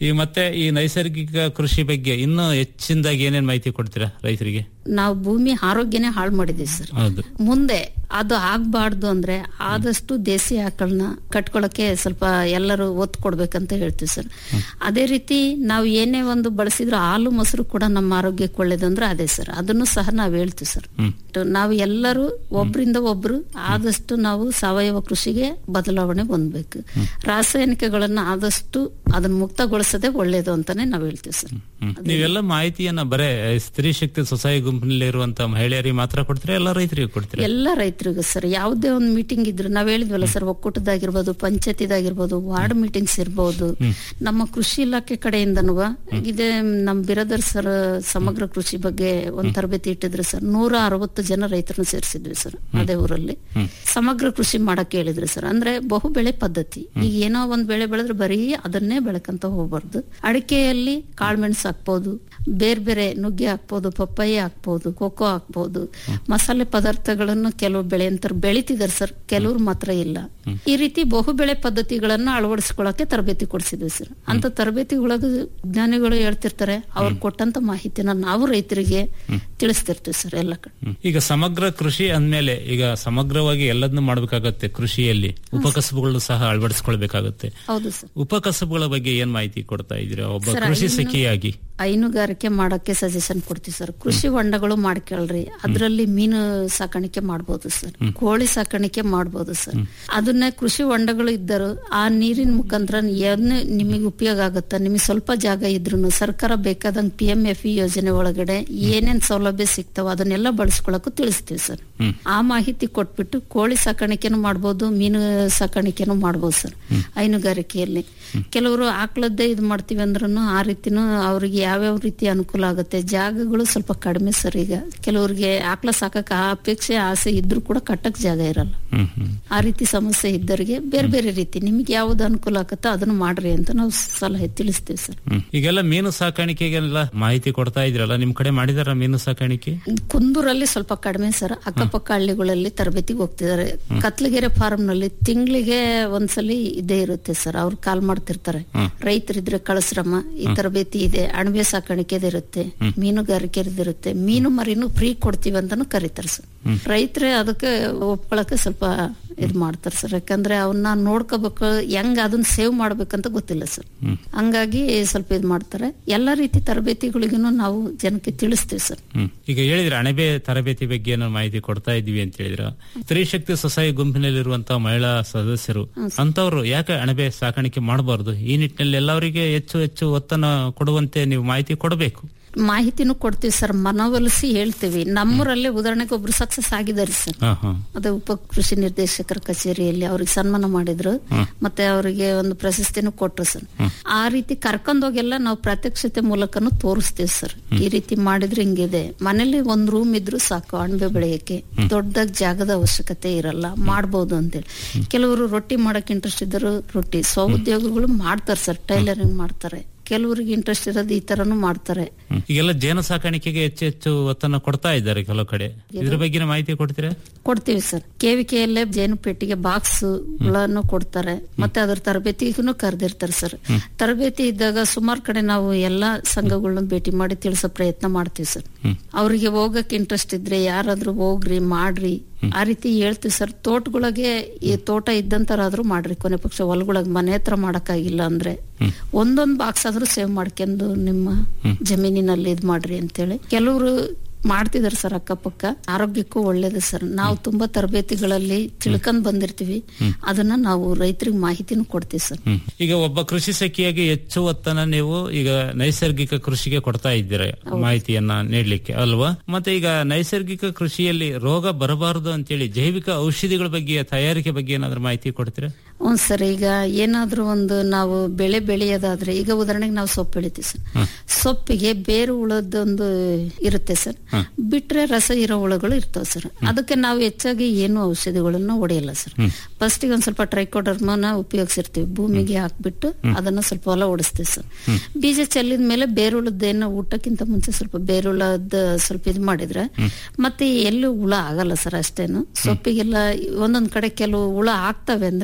ಈ ಮತ್ತೆ ಈ ನೈಸರ್ಗಿಕ ಕೃಷಿ ಬಗ್ಗೆ ಇನ್ನೂ ಹೆಚ್ಚಿನದಾಗಿ ಏನೇನ್ ಮಾಹಿತಿ ಕೊಡ್ತೀರಾ ರೈತರಿಗೆ ನಾವು ಭೂಮಿ ಆರೋಗ್ಯನೇ ಹಾಳು ಮಾಡಿದೀವಿ ಸರ್ ಹೌದು ಮುಂದೆ ಅದು ಆಗ್ಬಾರ್ದು ಅಂದ್ರೆ ಆದಷ್ಟು ದೇಸಿ ಆಕಳನ್ನ ಕಟ್ಕೊಳಕ್ಕೆ ಸ್ವಲ್ಪ ಎಲ್ಲರೂ ಒತ್ತು ಕೊಡ್ಬೇಕಂತ ಹೇಳ್ತೀವಿ ಸರ್ ಅದೇ ರೀತಿ ನಾವು ಏನೇ ಒಂದು ಬಳಸಿದ್ರು ಹಾಲು ಮೊಸರು ಕೂಡ ನಮ್ಮ ಆರೋಗ್ಯಕ್ಕೆ ಒಳ್ಳೇದಂದ್ರೆ ಅದೇ ಸರ್ ಅದನ್ನು ಸಹ ನಾವು ಹೇಳ್ತೀವಿ ಸರ್ ನಾವು ಎಲ್ಲರೂ ಒಬ್ರಿಂದ ಒಬ್ರು ಆದಷ್ಟು ನಾವು ಸಾವಯವ ಕೃಷಿಗೆ ಬದಲಾವಣೆ ಹೊಂದ್ಬೇಕು ರಾಸಾಯನಿಕಗಳನ್ನ ಆದಷ್ಟು ಅದನ್ನ ಮುಕ್ತಗೊಳಿಸದೆ ಒಳ್ಳೇದು ಅಂತಾನೆ ನಾವು ಹೇಳ್ತೀವಿ ಸರ್ ಹ್ಮ್. ನೀವೆಲ್ಲ ಮಾಹಿತಿಯನ್ನ ಬರೇ ಸ್ತ್ರೀ ಶಕ್ತಿ ಸ್ವಸಹಾಯ ಗುಂಪಿನಲ್ಲಿ ಇರುವಂತ ಮಹಿಳೆಯರಿಗೆ ಮಾತ್ರ ಕೊಡ್ತೀರಾ ಎಲ್ಲ ರೈತರಿಗೆ ಕೊಡ್ತೀರಾ ಎಲ್ಲ ರೈತರಿಗೂ ಸರ್ ಯಾವುದೇ ಒಂದು ಮೀಟಿಂಗ್ ಇದ್ರು ನಾವ್ ಹೇಳಿದ್ವಲ್ಲ ಸರ್ ಒಕ್ಕೂಟದಾಗಿರ್ಬೋದು ಪಂಚಾಯತಿದಾಗಿರ್ಬೋದು ವಾರ್ಡ್ ಮೀಟಿಂಗ್ಸ್ ಇರ್ಬೋದು ನಮ್ಮ ಕೃಷಿ ಇಲಾಖೆ ಕಡೆಯಿಂದನೂ ಇದೇ ನಮ್ ಬಿರದರ್ ಸರ್ ಸಮಗ್ರ ಕೃಷಿ ಬಗ್ಗೆ ಒಂದ್ ತರಬೇತಿ ಇಟ್ಟಿದ್ರು ಸರ್ ನೂರ ಅರವತ್ತು ಜನ ರೈತರನ್ನ ಸೇರಿಸಿದ್ವಿ ಸರ್ ಅದೇ ಊರಲ್ಲಿ ಸಮಗ್ರ ಕೃಷಿ ಮಾಡಕ್ ಹೇಳಿದ್ರು ಸರ್ ಅಂದ್ರೆ ಬಹು ಬೆಳೆ ಪದ್ಧತಿ ಈಗ ಏನೋ ಒಂದ್ ಬೆಳೆ ಬೆಳೆದ್ರೆ ಬರೀ ಅದನ್ನೇ ಬೆಳಕಂತ ಹೋಗ್ಬಾರ್ದು ಅಡಿಕೆಯಲ್ಲಿ ಕಾಳ್ಮೆಣಸು ಹಾಕ್ಬೋದು ಬೇರೆ ಬೇರೆ ನುಗ್ಗೆ ಹಾಕ್ಬೋದು ಪಪ್ಪಾಯಿ ಹಾಕ್ಬೋದು ಕೋಕೋ ಹಾಕ್ಬೋದು ಮಸಾಲೆ ಪದಾರ್ಥಗಳನ್ನು ಕೆಲವು ಬೆಳೆ ಅಂತ ಬೆಳಿತಿದಾರೆ ಸರ್ ಕೆಲವ್ರು ಮಾತ್ರ ಇಲ್ಲ ಈ ರೀತಿ ಬಹು ಬೆಳೆ ಪದ್ಧತಿಗಳನ್ನ ಅಳವಡಿಸ್ಕೊಳಕ್ಕೆ ತರಬೇತಿ ಕೊಡಿಸಿದ್ವಿ ಸರ್ ಅಂತ ತರಬೇತಿ ಒಳಗ ವಿಜ್ಞಾನಿಗಳು ಹೇಳ್ತಿರ್ತಾರೆ ಅವ್ರು ಕೊಟ್ಟಂತ ಮಾಹಿತಿನ ನಾವು ರೈತರಿಗೆ ತಿಳಿಸ್ತಿರ್ತೀವಿ ಸರ್ ಎಲ್ಲ ಕಡೆ ಹ್ಮ್. ಈಗ ಸಮಗ್ರ ಕೃಷಿ ಅಂದ್ಮೇಲೆ ಈಗ ಸಮಗ್ರವಾಗಿ ಎಲ್ಲದನ್ನು ಮಾಡಬೇಕಾಗತ್ತೆ ಕೃಷಿಯಲ್ಲಿ ಉಪಕಸಬುಗಳನ್ನು ಸಹ ಅಳವಡಿಸ್ಕೊಳ್ಬೇಕಾಗತ್ತೆ ಹೌದು ಸರ್ ಉಪಕಸಬುಗಳ ಬಗ್ಗೆ ಏನ್ ಮಾಹಿತಿ ಕೊಡ್ತಾ ಇದ್ದೀರಾ ಒಬ್ಬ ಸರ್, ಕೃಷಿ ಐನು- ಸಖಿಯಾಗಿ ಹೈನುಗಾರಿಕೆ ಮಾಡಕ್ಕೆ ಸಜೆಷನ್ ಕೊಡ್ತೀವಿ ಸರ್ ಕೃಷಿ ಹೊಂಡಗಳು ಮಾಡ್ಕೊಳ್ರಿ ಅದ್ರಲ್ಲಿ ಮೀನು ಸಾಕಾಣಿಕೆ ಮಾಡ್ಬೋದು ಸರ್ ಕೋಳಿ ಸಾಕಾಣಿಕೆ ಮಾಡ್ಬೋದು ಸರ್ ಅದನ್ನ ಕೃಷಿ ಹೊಂಡಗಳು ಇದ್ದರು ಆ ನೀರಿನ ಮುಖಾಂತರ ಏನು ನಿಮಗೆ ಉಪಯೋಗ ಆಗುತ್ತ ನಿಮಗೆ ಸ್ವಲ್ಪ ಜಾಗ ಇದ್ರು ಸರ್ಕಾರ ಬೇಕಾದಂಗ್ ಪಿ ಎಂ ಎಫ್ ಇ ಯೋಜನೆ ಒಳಗಡೆ ಏನೇನ್ ಸೌಲಭ್ಯ ಸಿಗ್ತಾವ ಅದನ್ನೆಲ್ಲ ಬಳಸ್ಕೊಳಕ್ಕೂ ತಿಳಿಸ್ತೀವಿ ಸರ್ ಆ ಮಾಹಿತಿ ಕೊಟ್ಬಿಟ್ಟು ಕೋಳಿ ಸಾಕಾಣಿಕೆನೂ ಮಾಡ್ಬೋದು ಮೀನು ಸಾಕಾಣಿಕೆನೂ ಮಾಡ್ಬೋದು ಸರ್ ಹೈನುಗಾರಿಕೆಯಲ್ಲಿ ಕೆಲವರು ಆಕಳದ್ದೇ ಇದು ಮಾಡ್ತೀವಿ ಅಂದ್ರೂ ಆ ರೀತಿನೂ ಅವ್ರಿಗೆ ಯಾವ್ಯಾವ ರೀತಿ ಅನುಕೂಲ ಆಗುತ್ತೆ ಜಾಗಗಳು ಸ್ವಲ್ಪ ಕಡಿಮೆ ಸರ್ ಈಗ ಕೆಲವ್ರಿಗೆ ಆಕಳ ಸಾಕಕ್ ಆ ಅಪೇಕ್ಷೆ ಆಸೆ ಇದ್ರೂ ಕೂಡ ಕಟ್ಟಕ್ ಜಾಗ ಇರಲ್ಲ ಹ್ಮ್ ಹ್ಮ್ ಆ ರೀತಿ ಸಮಸ್ಯೆ ಇದ್ದವರಿಗೆ ಬೇರೆ ಬೇರೆ ರೀತಿ ನಿಮ್ಗೆ ಯಾವ್ದು ಅನುಕೂಲ ಆಗುತ್ತೋ ಅದನ್ನ ಮಾಡ್ರಿ ಅಂತ ನಾವು ಸಲಹೆ ತಿಳಿಸ್ತೀವಿ ಸರ್ ಹ್ಮ್. ಈಗೆಲ್ಲ ಮೀನು ಸಾಕಾಣಿಕೆಗೆಲ್ಲ ಮಾಹಿತಿ ಕೊಡ್ತಾ ಇದ್ರಲ್ಲ ನಿಮ್ ಕಡೆ ಮಾಡಿದಾರ ಮೀನು ಸಾಕಾಣಿಕೆ ಕುಂದೂರಲ್ಲಿ ಸ್ವಲ್ಪ ಕಡಿಮೆ ಸರ್ ಅಕ್ಕಪಕ್ಕ ಹಳ್ಳಿಗಳಲ್ಲಿ ತರಬೇತಿಗೆ ಹೋಗ್ತಿದ್ದಾರೆ ಕತ್ಲಗೆರೆ ಫಾರ್ಮ್ ನಲ್ಲಿ ತಿಂಗಳಿಗೆ ಒಂದ್ಸಲಿ ಇದೇ ಇರುತ್ತೆ ಸರ್ ಅವ್ರು ಕಾಲ್ ಮಾಡ್ತಿರ್ತಾರೆ ರೈತರಿದ್ರೆ ಕಳಸ್ರಮ್ಮ ಈ ತರಬೇತಿ ಇದೆ ಅಣಬೆ ಸಾಕಾಣಿಕೆದು ಇರುತ್ತೆ ಮೀನುಗಾರಿಕೆ ಇರುತ್ತೆ ಮೀನು ಮರಿನು ಫ್ರೀ ಕೊಡ್ತೀವಿ ಅಂತಾನು ಕರೀತಾರೆ ಸರ್ ರೈತರೇ ಅದಕ್ಕೆ ಒಪ್ಕೊಳಕ್ಕೆ ಸ್ವಲ್ಪ ಇದ್ ಮಾಡ್ತಾರೆ ಸರ್ ಯಾಕಂದ್ರೆ ಅವನ್ನ ನೋಡ್ಕೋಬೇಕು ಹೆಂಗ್ ಅದನ್ನ ಸೇವ್ ಮಾಡ್ಬೇಕಂತ ಗೊತ್ತಿಲ್ಲ ಸರ್ ಹಂಗಾಗಿ ಸ್ವಲ್ಪ ಇದ್ ಮಾಡ್ತಾರೆ ಎಲ್ಲಾ ರೀತಿ ತರಬೇತಿಗಳಿಗೂ ನಾವು ಜನಕ್ಕೆ ತಿಳಿಸ್ತೀವಿ ಸರ್ ಹ್ಮ್ ಈಗ ಹೇಳಿದ್ರೆ ಅಣಬೆ ತರಬೇತಿ ಬಗ್ಗೆ ಏನೋ ಮಾಹಿತಿ ಕೊಡ್ತಾ ಇದೀವಿ ಅಂತ ಹೇಳಿದ್ರ ಸ್ತ್ರೀ ಶಕ್ತಿ ಸ್ವಸಹಾಯ ಗುಂಪಿನಲ್ಲಿರುವಂತಹ ಮಹಿಳಾ ಸದಸ್ಯರು ಅಂತವ್ರು ಯಾಕೆ ಅಣಬೆ ಸಾಕಾಣಿಕೆ ಮಾಡಬಾರದು ಈ ನಿಟ್ಟಿನಲ್ಲಿ ಎಲ್ಲವರಿಗೆ ಹೆಚ್ಚು ಹೆಚ್ಚು ಒತ್ತನ್ನು ಕೊಡುವಂತೆ ನೀವು ಮಾಹಿತಿ ಕೊಡಬೇಕು ಮಾಹಿತಿನೂ ಕೊಡ್ತೀವಿ ಸರ್ ಮನವೊಲಿಸಿ ಹೇಳ್ತೀವಿ ನಮ್ಮೂರಲ್ಲೇ ಉದಾಹರಣೆಗೆ ಒಬ್ರು ಸಕ್ಸಸ್ ಆಗಿದ್ದಾರೆ ಸರ್ ಹಾ ಹಾ ಅದೇ ಉಪ ಕೃಷಿ ನಿರ್ದೇಶಕರ ಕಚೇರಿಯಲ್ಲಿ ಅವ್ರಿಗೆ ಸನ್ಮಾನ ಮಾಡಿದ್ರು ಮತ್ತೆ ಅವರಿಗೆ ಒಂದು ಪ್ರಶಸ್ತಿನೂ ಕೊಟ್ರು ಸರ್ ಆ ರೀತಿ ಕರ್ಕೊಂಡೋಗೆಲ್ಲ ನಾವು ಪ್ರತ್ಯಕ್ಷತೆ ಮೂಲಕನೂ ತೋರಿಸ್ತೀವಿ ಸರ್ ಈ ರೀತಿ ಮಾಡಿದ್ರೆ ಹಿಂಗಿದೆ ಮನೇಲಿ ಒಂದ್ ರೂಮ್ ಇದ್ರು ಸಾಕು ಅಣಬೆ ಬೆಳೆಯಕ್ಕೆ ದೊಡ್ಡದಾಗ ಜಾಗದ ಅವಶ್ಯಕತೆ ಇರಲ್ಲ ಮಾಡ್ಬೋದು ಅಂತೇಳಿ ಕೆಲವರು ರೊಟ್ಟಿ ಮಾಡಕ್ ಇಂಟ್ರೆಸ್ಟ್ ಇದ್ದರು ರೊಟ್ಟಿ ಸ್ವಉದ್ಯೋಗಗಳು ಮಾಡ್ತಾರೆ ಸರ್ ಟೈಲರಿಂಗ್ ಮಾಡ್ತಾರೆ ಕೆಲವರಿಗೆ ಇಂಟ್ರೆಸ್ಟ್ ಇರೋದು ಈ ತರನು ಮಾಡ್ತಾರೆ ಈಗೆಲ್ಲ ಜೇನು ಸಾಕಾಣಿಕೆಗೆ ಹೆಚ್ಚು ಹೆಚ್ಚು ಒತ್ತನ್ನು ಕೊಡ್ತಾ ಇದ್ದಾರೆ ಕೆಲವು ಕಡೆ ಇದ್ರ ಬಗ್ಗೆ ಮಾಹಿತಿ ಕೊಡ್ತೀರಾ ಕೊಡ್ತೀವಿ ಸರ್ ಕೆವಿಕೆಯಲ್ಲೇ ಜೇನು ಪೆಟ್ಟಿಗೆ ಬಾಕ್ಸ್ ಗಳನ್ನು ಕೊಡ್ತಾರೆ ಮತ್ತೆ ಅದ್ರ ತರಬೇತಿಗೂ ಕರೆದಿರ್ತಾರೆ ಸರ್ ತರಬೇತಿ ಇದ್ದಾಗ ಸುಮಾರು ಕಡೆ ನಾವು ಎಲ್ಲಾ ಸಂಘಗಳನ್ನ ಭೇಟಿ ಮಾಡಿ ತಿಳಿಸೋ ಪ್ರಯತ್ನ ಮಾಡ್ತೀವಿ ಸರ್ ಅವ್ರಿಗೆ ಹೋಗಕ್ ಇಂಟ್ರೆಸ್ಟ್ ಇದ್ರೆ ಯಾರಾದ್ರೂ ಹೋಗ್ರಿ ಮಾಡ್ರಿ ಆ ರೀತಿ ಹೇಳ್ತೀವಿ ಸರ್ ತೋಟಗಳಿಗೆ ಈ ತೋಟ ಇದ್ದಂತರಾದ್ರೂ ಮಾಡ್ರಿ ಕೊನೆ ಪಕ್ಷ ಹೊಲಗೊಳಗ್ ಮನೆ ಹತ್ರ ಮಾಡಕ್ಕಾಗಿಲ್ಲ ಅಂದ್ರೆ ಒಂದೊಂದ್ ಬಾಕ್ಸ್ ಆದ್ರೂ ಸೇವ್ ಮಾಡ್ಕೊಂಡು ನಿಮ್ಮ ಜಮೀನಿನಲ್ಲಿ ಇದ್ ಮಾಡ್ರಿ ಅಂತೇಳಿ ಕೆಲವರು ಮಾಡ್ತಿದಾರೆ ಸರ್ ಅಕ್ಕಪಕ್ಕ ಆರೋಗ್ಯಕ್ಕೂ ಒಳ್ಳೇದು ಸರ್ ನಾವು ತುಂಬಾ ತರಬೇತಿಗಳಲ್ಲಿ ತಿಳ್ಕೊಂಡ್ ಬಂದಿರ್ತೀವಿ ಅದನ್ನ ನಾವು ರೈತರಿಗೆ ಮಾಹಿತಿನೂ ಕೊಡ್ತೀವಿ ಸರ್ ಹ್ಮ್. ಈಗ ಒಬ್ಬ ಕೃಷಿ ಸಖಿಯಾಗಿ ಹೆಚ್ಚು ಒತ್ತನ್ನ ನೀವು ಈಗ ನೈಸರ್ಗಿಕ ಕೃಷಿಗೆ ಕೊಡ್ತಾ ಇದ್ದೀರಾ ಮಾಹಿತಿಯನ್ನ ನೀಡ್ಲಿಕ್ಕೆ ಅಲ್ವಾ ಮತ್ತೆ ಈಗ ನೈಸರ್ಗಿಕ ಕೃಷಿಯಲ್ಲಿ ರೋಗ ಬರಬಾರದು ಅಂತೇಳಿ ಜೈವಿಕ ಔಷಧಿಗಳ ಬಗ್ಗೆ ತಯಾರಿಕೆ ಬಗ್ಗೆ ಏನಾದ್ರೂ ಮಾಹಿತಿ ಕೊಡ್ತೀರಾ ಹ್ಞೂ ಸರ್ ಈಗ ಏನಾದ್ರೂ ಒಂದು ನಾವು ಬೆಳೆ ಬೆಳೆಯೋದಾದ್ರೆ ಈಗ ಉದಾಹರಣೆಗೆ ನಾವು ಸೊಪ್ಪು ಬೆಳಿತೀವಿ ಸರ್ ಸೊಪ್ಪಿಗೆ ಬೇರು ಹುಳದೊಂದು ಇರುತ್ತೆ ಸರ್ ಬಿಟ್ರೆ ರಸ ಇರೋ ಹುಳಗಳು ಇರ್ತಾವ ಸರ್ ಅದಕ್ಕೆ ನಾವು ಹೆಚ್ಚಾಗಿ ಏನು ಔಷಧಿಗಳನ್ನ ಹೊಡೆಯಲ್ಲ ಸರ್ ಫಸ್ಟ್ ಒಂದ್ ಸ್ವಲ್ಪ ಟ್ರೈಕೋಡರ್ಮನ ಉಪಯೋಗಿಸಿರ್ತೀವಿ ಭೂಮಿಗೆ ಹಾಕ್ಬಿಟ್ಟು ಅದನ್ನ ಸ್ವಲ್ಪ ಹೊಲ ಓಡಿಸ್ತೀವಿ ಸರ್ ಬೀಜ ಚೆಲ್ಲಿದ ಮೇಲೆ ಬೇರುಳದ್ದೇನು ಊಟಕ್ಕಿಂತ ಮುಂಚೆ ಸ್ವಲ್ಪ ಬೇರುಳದ ಸ್ವಲ್ಪ ಇದು ಮಾಡಿದ್ರೆ ಮತ್ತೆ ಎಲ್ಲೂ ಹುಳ ಆಗಲ್ಲ ಸರ್ ಅಷ್ಟೇನು ಸೊಪ್ಪಿಗೆಲ್ಲ ಒಂದೊಂದ್ ಕಡೆ ಕೆಲವು ಹುಳ ಆಗ್ತವೆ ಅಂದ್ರೆ ನೀವು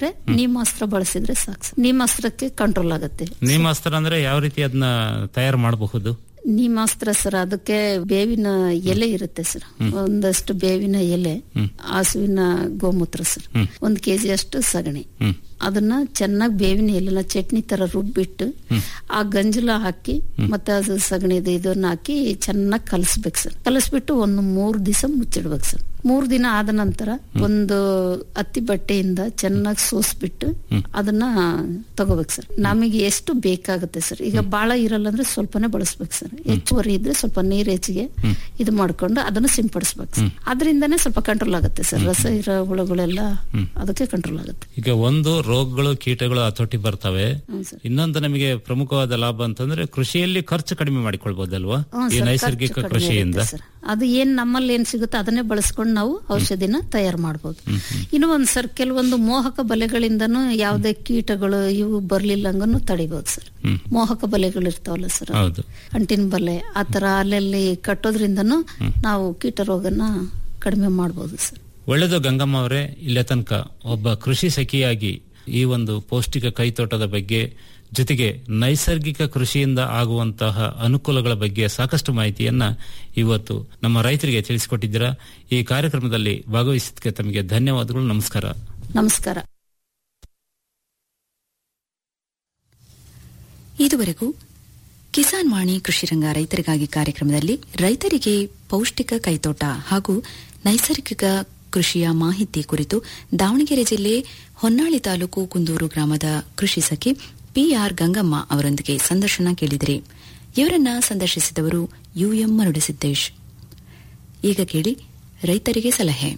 ನೀಮಾಸ್ತ್ರ ಬಳಸಿದ್ರೆ ಸಾಕು ಸರ್. ನೀಮಾಸ್ತ್ರಕ್ಕೆ ಕಂಟ್ರೋಲ್ ಆಗುತ್ತೆ ನೀಮಾಸ್ತ್ರ ಅಂದ್ರೆ ಯಾವ ರೀತಿ ಅದನ್ನ ತಯಾರು ಮಾಡಬಹುದು ನೀಮಾಸ್ತ್ರ ಸರ್ ಅದಕ್ಕೆ ಬೇವಿನ ಎಲೆ ಇರುತ್ತೆ ಸರ್ ಒಂದಷ್ಟು ಬೇವಿನ ಎಲೆ ಹಸುವಿನ ಗೋಮೂತ್ರ ಸರ್ ಒಂದ್ ಕೆಜಿ ಅಷ್ಟು ಸಗಣಿ ಅದನ್ನ ಚೆನ್ನಾಗಿ ಬೇವಿನ ಎಲೆನ ಚಟ್ನಿ ತರ ರುಬ್ಬಿಟ್ಟು ಆ ಗಂಜಲ ಹಾಕಿ ಮತ್ತೆ ಅದು ಸಗಣಿದು ಇದನ್ನ ಹಾಕಿ ಚೆನ್ನಾಗಿ ಕಲಸ್ಬೇಕು ಸರ್ ಕಲಸ್ಬಿಟ್ಟು ಒಂದು ಮೂರ್ ದಿವಸ ಮುಚ್ಚಿಡ್ಬೇಕು ಸರ್ ಮೂರ್ ದಿನ ಆದ ನಂತರ ಒಂದು ಹತ್ತಿ ಬಟ್ಟೆಯಿಂದ ಚೆನ್ನಾಗಿ ಸೋಸ್ಬಿಟ್ಟು ಅದನ್ನ ತಗೋಬೇಕು ಸರ್ ನಮಗೆ ಎಷ್ಟು ಬೇಕಾಗುತ್ತೆ ಸರ್ ಈಗ ಬಾಳ ಇರಲ್ಲ ಅಂದ್ರೆ ಸ್ವಲ್ಪನೇ ಬಳಸ್ಬೇಕು ಸರ್ ಹೆಚ್ಚುವರಿ ಇದ್ರೆ ಸ್ವಲ್ಪ ನೀರ್ ಹೆಚ್ಚಿಗೆ ಇದು ಮಾಡ್ಕೊಂಡು ಅದನ್ನ ಸಿಂಪಡಿಸ್ಬೇಕು ಸರ್ ಅದರಿಂದನೇ ಸ್ವಲ್ಪ ಕಂಟ್ರೋಲ್ ಆಗುತ್ತೆ ಸರ್ ರಸ ಇರೋ ಹುಳುಗಳೆಲ್ಲ ಅದಕ್ಕೆ ಕಂಟ್ರೋಲ್ ಆಗುತ್ತೆ ಈಗ ಒಂದು ರೋಗಗಳು ಕೀಟಗಳು ಹತೋಟಿ ಬರ್ತವೆ ಇನ್ನೊಂದು ನಮಗೆ ಪ್ರಮುಖವಾದ ಲಾಭ ಅಂತಂದ್ರೆ ಕೃಷಿಯಲ್ಲಿ ಖರ್ಚು ಕಡಿಮೆ ಮಾಡಿಕೊಳ್ಬಹುದಲ್ವಾ ಹ್ಮ್ ಈ ಸರ್, ನೈಸರ್ಗಿಕ ಖರ್ಚು ಕಡಿಮೆ ಕೃಷಿಯಿಂದ ಇರುತ್ತೆ ಸರ್. ಅದು ಏನ್ ನಮ್ಮಲ್ಲಿ ಏನ್ ಸಿಗುತ್ತೋ ಅದನ್ನೇ ಬಳಸ್ಕೊಂಡು ನಾವು ಔಷಧಿನ ತಯಾರು ಮಾಡಬಹುದು ಇನ್ನು ಒಂದ್ ಸರ್ ಕೆಲವೊಂದು ಮೋಹಕ ಬಲೆಗಳಿಂದನೂ ಯಾವುದೇ ಕೀಟಗಳು ಇವು ಬರ್ಲಿಲ್ಲ ಹಂಗನು ತಡಿಬಹುದು ಸರ್ ಮೋಹಕ ಬಲೆಗಳು ಇರ್ತಾವಲ್ಲ ಸರ್ ಹೌದು ಅಂಟಿನ ಬಲೆ ಆತರ ಅಲ್ಲಲ್ಲಿ ಕಟ್ಟೋದ್ರಿಂದನೂ ನಾವು ಕೀಟ ರೋಗನ ಕಡಿಮೆ ಮಾಡಬಹುದು ಸರ್ ಒಳ್ಳೆಯದು ಗಂಗಮ್ಮ ಅವರೇ ಇಲ್ಲೇ ತನಕ ಒಬ್ಬ ಕೃಷಿ ಸಖಿಯಾಗಿ ಈ ಒಂದು ಪೌಷ್ಟಿಕ ಕೈತೋಟದ ಬಗ್ಗೆ ಜೊತೆಗೆ ನೈಸರ್ಗಿಕ ಕೃಷಿಯಿಂದ ಆಗುವಂತಹ ಅನುಕೂಲಗಳ ಬಗ್ಗೆ ಸಾಕಷ್ಟು ಮಾಹಿತಿಯನ್ನ ಇವತ್ತು ನಮ್ಮ ರೈತರಿಗೆ ತಿಳಿಸಿಕೊಟ್ಟಿದ್ದೀರಾ ಈ ಕಾರ್ಯಕ್ರಮದಲ್ಲಿ ಭಾಗವಹಿಸಿದ್ದಕ್ಕೆ ತಮಗೆ ಧನ್ಯವಾದಗಳು ನಮಸ್ಕಾರ ನಮಸ್ಕಾರ ಇದುವರೆಗೂ ಕಿಸಾನ್ ವಾಣಿ ಕೃಷಿರಂಗ ರೈತರಿಗಾಗಿ ಕಾರ್ಯಕ್ರಮದಲ್ಲಿ ರೈತರಿಗೆ ಪೌಷ್ಟಿಕ ಕೈತೋಟ ಹಾಗೂ ನೈಸರ್ಗಿಕ ಕೃಷಿಯ ಮಾಹಿತಿ ಕುರಿತು ದಾವಣಗೆರೆ ಜಿಲ್ಲೆ ಹೊನ್ನಾಳಿ ತಾಲೂಕು ಕುಂದೂರು ಗ್ರಾಮದ ಕೃಷಿ ಸಖಿ ಪಿಆರ್ ಗಂಗಮ್ಮ ಅವರೊಂದಿಗೆ ಸಂದರ್ಶನ ಕೇಳಿದಿರಿ ಇವರನ್ನ ಸಂದರ್ಶಿಸಿದವರು ಯುಎಂ ಮರುಡಸಿದ್ದೇಶ್ ಈಗ ಕೇಳಿ ರೈತರಿಗೆ ಸಲಹೆ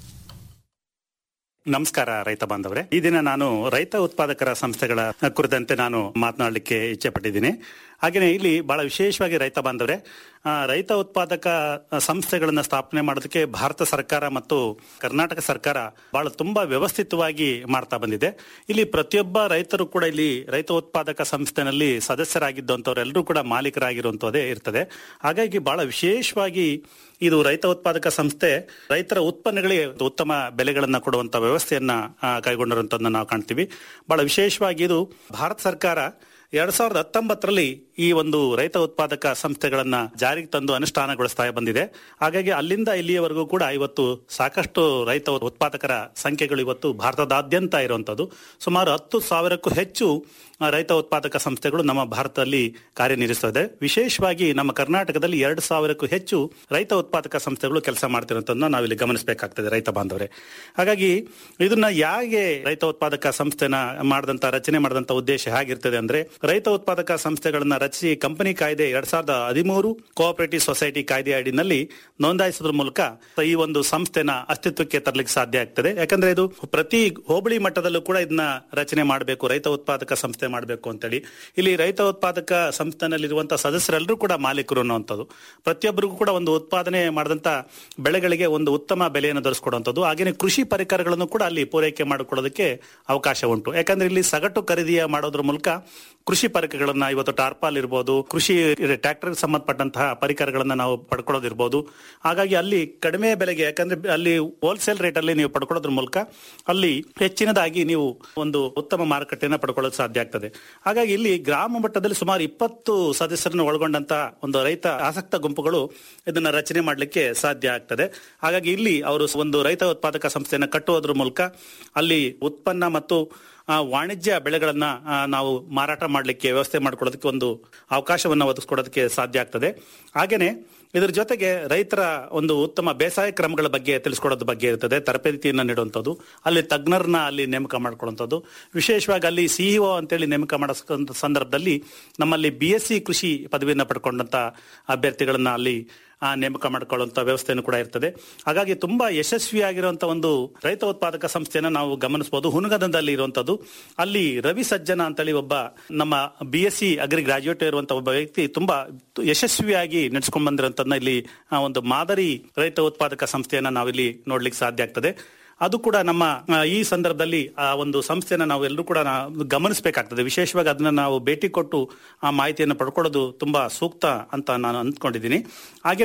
ನಮಸ್ಕಾರ ರೈತ ಬಾಂಧವರೇ ಈ ದಿನ ನಾನು ರೈತ ಉತ್ಪಾದಕರ ಸಂಸ್ಥೆಗಳ ಕುರಿತಂತೆ ನಾನು ಮಾತನಾಡಲಿಕ್ಕೆ ಇಚ್ಛೆ ಪಟ್ಟಿದ್ದೀನಿ ಹಾಗೆಯೇ ಇಲ್ಲಿ ಬಹಳ ವಿಶೇಷವಾಗಿ ರೈತ ಬಾಂಧವರೇ ಆ, ರೈತ ಉತ್ಪಾದಕ ಸಂಸ್ಥೆಗಳನ್ನ ಸ್ಥಾಪನೆ ಮಾಡೋದಕ್ಕೆ ಭಾರತ ಸರ್ಕಾರ ಮತ್ತು ಕರ್ನಾಟಕ ಸರ್ಕಾರ ಬಹಳ ತುಂಬಾ ವ್ಯವಸ್ಥಿತವಾಗಿ ಮಾಡ್ತಾ ಬಂದಿದೆ ಇಲ್ಲಿ ಪ್ರತಿಯೊಬ್ಬ ರೈತರು ಕೂಡ ಇಲ್ಲಿ ರೈತ ಉತ್ಪಾದಕ ಸಂಸ್ಥೆನಲ್ಲಿ ಸದಸ್ಯರಾಗಿದ್ದಂಥವರೆಲ್ಲರೂ ಕೂಡ ಮಾಲೀಕರಾಗಿರುವಂತದೇ ಇರ್ತದೆ ಹಾಗಾಗಿ ಬಹಳ ವಿಶೇಷವಾಗಿ ಇದು ರೈತ ಉತ್ಪಾದಕ ಸಂಸ್ಥೆ ರೈತರ ಉತ್ಪನ್ನಗಳಿಗೆ ಉತ್ತಮ ಬೆಲೆಗಳನ್ನ ಕೊಡುವಂತ ವ್ಯವಸ್ಥೆಯನ್ನ ಆ, ಕೈಗೊಂಡಿರುವಂತದನ್ನ ನಾವು ಕಾಣ್ತೀವಿ ಬಹಳ ವಿಶೇಷವಾಗಿ ಇದು ಭಾರತ ಸರ್ಕಾರ ಎರಡ್ ಸಾವಿರದ ಹತ್ತೊಂಬತ್ತರಲ್ಲಿ ಈ ಒಂದು ರೈತ ಉತ್ಪಾದಕ ಸಂಸ್ಥೆಗಳನ್ನ ಜಾರಿಗೆ ತಂದು ಅನುಷ್ಠಾನಗೊಳಿಸ್ತಾ ಬಂದಿದೆ ಹಾಗಾಗಿ ಅಲ್ಲಿಂದ ಇಲ್ಲಿಯವರೆಗೂ ಕೂಡ ಇವತ್ತು ಸಾಕಷ್ಟು ರೈತ ಉತ್ಪಾದಕರ ಸಂಖ್ಯೆಗಳು ಇವತ್ತು ಭಾರತದಾದ್ಯಂತ ಇರುವಂತದ್ದು ಸುಮಾರು ಹತ್ತು ಸಾವಿರಕ್ಕೂ ಹೆಚ್ಚು ಆ, ರೈತ ಉತ್ಪಾದಕ ಸಂಸ್ಥೆಗಳು ನಮ್ಮ ಭಾರತದಲ್ಲಿ ಕಾರ್ಯನಿರ್ವಹಿಸುತ್ತದೆ ವಿಶೇಷವಾಗಿ ನಮ್ಮ ಕರ್ನಾಟಕದಲ್ಲಿ ಎರಡು ಸಾವಿರಕ್ಕೂ ಹೆಚ್ಚು ರೈತ ಉತ್ಪಾದಕ ಸಂಸ್ಥೆಗಳು ಕೆಲಸ ಮಾಡ್ತಿರೋದನ್ನ ನಾವಿಲ್ಲಿ ಗಮನಿಸಬೇಕಾಗ್ತದೆ ರೈತ ಬಾಂಧವರೇ ಹಾಗಾಗಿ ಇದನ್ನ ಯಾಕೆ ರೈತ ಉತ್ಪಾದಕ ಸಂಸ್ಥೆನ ಮಾಡಿದಂತ ರಚನೆ ಮಾಡಿದಂತ ಉದ್ದೇಶ ಹೇಗಿರ್ತದೆ ಅಂದ್ರೆ ರೈತ ಉತ್ಪಾದಕ ಸಂಸ್ಥೆಗಳನ್ನ ರಚಿಸಿ ಕಂಪನಿ ಕಾಯ್ದೆ ಎರಡ್ ಸಾವಿರದ ಹದಿಮೂರು ಕೋಆಪರೇಟಿವ್ ಸೊಸೈಟಿ ಕಾಯ್ದೆ ಅಡಿನಲ್ಲಿ ನೋಂದಾಯಿಸೋದ್ರ ಮೂಲಕ ಈ ಒಂದು ಸಂಸ್ಥೆನ ಅಸ್ತಿತ್ವಕ್ಕೆ ತರಲಿಕ್ಕೆ ಸಾಧ್ಯ ಆಗ್ತದೆ ಯಾಕಂದ್ರೆ ಇದು ಪ್ರತಿ ಹೋಬಳಿ ಮಟ್ಟದಲ್ಲೂ ಕೂಡ ಇದನ್ನ ರಚನೆ ಮಾಡಬೇಕು ರೈತ ಉತ್ಪಾದಕ ಸಂಸ್ಥೆ ಮಾಡಬೇಕು ಅಂತೇಳಿ ಇಲ್ಲಿ ರೈತ ಉತ್ಪಾದಕ ಸಂಸ್ಥೆನಲ್ಲಿರುವಂತಹ ಸದಸ್ಯರೆಲ್ಲರೂ ಕೂಡ ಮಾಲೀಕರು ಅನ್ನುವಂಥದ್ದು ಪ್ರತಿಯೊಬ್ಬರಿಗೂ ಕೂಡ ಒಂದು ಉತ್ಪಾದನೆ ಮಾಡಿದಂತ ಬೆಳೆಗಳಿಗೆ ಒಂದು ಉತ್ತಮ ಬೆಲೆಯನ್ನು ದೊರಕಿಸ್ಕೊಡುವಂಥದ್ದು ಹಾಗೇನೆ ಕೃಷಿ ಪರಿಕರಗಳನ್ನು ಕೂಡ ಅಲ್ಲಿ ಪೂರೈಕೆ ಮಾಡಿಕೊಳ್ಳೋದಕ್ಕೆ ಅವಕಾಶ ಉಂಟು ಯಾಕಂದ್ರೆ ಇಲ್ಲಿ ಸಗಟು ಖರೀದಿಯ ಮಾಡೋದ್ರ ಮೂಲಕ ಕೃಷಿ ಪರಿಕರಗಳನ್ನ ಇವತ್ತು ಟಾರ್ಪಾಲ್ ಇರ್ಬೋದು ಕೃಷಿ ಟ್ರ್ಯಾಕ್ಟರ್ ಸಂಬಂಧಪಟ್ಟಂತಹ ಪರಿಕರಗಳನ್ನ ನಾವು ಪಡ್ಕೊಳ್ಳೋದಿರ್ಬೋದು ಹಾಗಾಗಿ ಅಲ್ಲಿ ಕಡಿಮೆ ಬೆಲೆಗೆ ಯಾಕಂದ್ರೆ ಅಲ್ಲಿ ಹೋಲ್ಸೇಲ್ ರೇಟ್ ಅಲ್ಲಿ ನೀವು ಪಡ್ಕೊಳ್ಳೋದ್ರ ಮೂಲಕ ಅಲ್ಲಿ ಹೆಚ್ಚಿನದಾಗಿ ನೀವು ಒಂದು ಉತ್ತಮ ಮಾರುಕಟ್ಟೆಯನ್ನ ಪಡ್ಕೊಳ್ಳೋಕೆ ಸಾಧ್ಯ ಆಗ್ತದೆ ಹಾಗಾಗಿ ಇಲ್ಲಿ ಗ್ರಾಮ ಮಟ್ಟದಲ್ಲಿ ಸುಮಾರು ಇಪ್ಪತ್ತು ಸದಸ್ಯರನ್ನು ಒಳಗೊಂಡಂತ ಒಂದು ರೈತ ಆಸಕ್ತ ಗುಂಪುಗಳು ಇದನ್ನ ರಚನೆ ಮಾಡಲಿಕ್ಕೆ ಸಾಧ್ಯ ಆಗ್ತದೆ ಹಾಗಾಗಿ ಇಲ್ಲಿ ಅವರು ಒಂದು ರೈತ ಉತ್ಪಾದಕ ಸಂಸ್ಥೆಯನ್ನ ಕಟ್ಟುವುದ್ರ ಮೂಲಕ ಅಲ್ಲಿ ಉತ್ಪನ್ನ ಮತ್ತು ಆ, ವಾಣಿಜ್ಯ ಬೆಳೆಗಳನ್ನ ಆ, ನಾವು ಮಾರಾಟ ಮಾಡಲಿಕ್ಕೆ ವ್ಯವಸ್ಥೆ ಮಾಡ್ಕೊಳ್ಳೋದಕ್ಕೆ ಒಂದು ಅವಕಾಶವನ್ನ ಒದಗಿಸ್ಕೊಡೋದಕ್ಕೆ ಸಾಧ್ಯ ಆಗ್ತದೆ ಹಾಗೇನೆ ಇದರ ಜೊತೆಗೆ ರೈತರ ಒಂದು ಉತ್ತಮ ಬೇಸಾಯ ಕ್ರಮಗಳ ಬಗ್ಗೆ ತಿಳಿಸ್ಕೊಡೋದ್ರ ಬಗ್ಗೆ ಇರ್ತದೆ ತರಬೇತಿಯನ್ನ ನೀಡುವಂಥದ್ದು ಅಲ್ಲಿ ತಜ್ಞರನ್ನ ಅಲ್ಲಿ ನೇಮಕ ಮಾಡ್ಕೊಳ್ಳುವಂಥದ್ದು ವಿಶೇಷವಾಗಿ ಅಲ್ಲಿ ಸಿಇಒ ಅಂತೇಳಿ ನೇಮಕ ಮಾಡೋ ಸಂದರ್ಭದಲ್ಲಿ ನಮ್ಮಲ್ಲಿ ಬಿ ಎಸ್ ಸಿ ಕೃಷಿ ಪದವಿಯನ್ನ ಪಡ್ಕೊಂಡಂತ ಅಭ್ಯರ್ಥಿಗಳನ್ನ ಅಲ್ಲಿ ಆ, ನೇಮಕ ಮಾಡಿಕೊಳ್ಳುವಂತ ವ್ಯವಸ್ಥೆಯನ್ನು ಕೂಡ ಇರ್ತದೆ ಹಾಗಾಗಿ ತುಂಬಾ ಯಶಸ್ವಿಯಾಗಿರುವಂತ ಒಂದು ರೈತ ಉತ್ಪಾದಕ ಸಂಸ್ಥೆಯನ್ನ ನಾವು ಗಮನಿಸಬಹುದು ಹುನಗದದಲ್ಲಿ ಇರುವಂತದ್ದು ಅಲ್ಲಿ ರವಿ ಸಜ್ಜನ ಅಂತೇಳಿ ಒಬ್ಬ ನಮ್ಮ B S C agri graduate ಇರುವಂತ ಒಬ್ಬ ವ್ಯಕ್ತಿ ತುಂಬಾ ಯಶಸ್ವಿಯಾಗಿ ನಡೆಸ್ಕೊಂಡ್ ಬಂದಿರೋಂಥದ್ದನ್ನ ಇಲ್ಲಿ ಆ, ಒಂದು ಮಾದರಿ ರೈತ ಉತ್ಪಾದಕ ಸಂಸ್ಥೆಯನ್ನ ನಾವಿಲ್ಲಿ ನೋಡ್ಲಿಕ್ಕೆ ಸಾಧ್ಯ ಆಗ್ತದೆ ಅದು ಕೂಡ ನಮ್ಮ ಆ, ಈ ಸಂದರ್ಭದಲ್ಲಿ ಆ ಒಂದು ಸಂಸ್ಥೆನ ನಾವು ಎಲ್ಲರೂ ಕೂಡ ನಾ- ಗಮನಿಸಬೇಕಾಗ್ತದೆ ವಿಶೇಷವಾಗಿ ಅದನ್ನ ನಾವು ಭೇಟಿ ಕೊಟ್ಟು ಆ ಮಾಹಿತಿಯನ್ನು ಪಡ್ಕೊಳ್ಳೋದು ತುಂಬಾ ಸೂಕ್ತ ಅಂತ ನಾನು ಅಂದ್ಕೊಂಡಿದ್ದೀನಿ ಹಾಗೇನೆ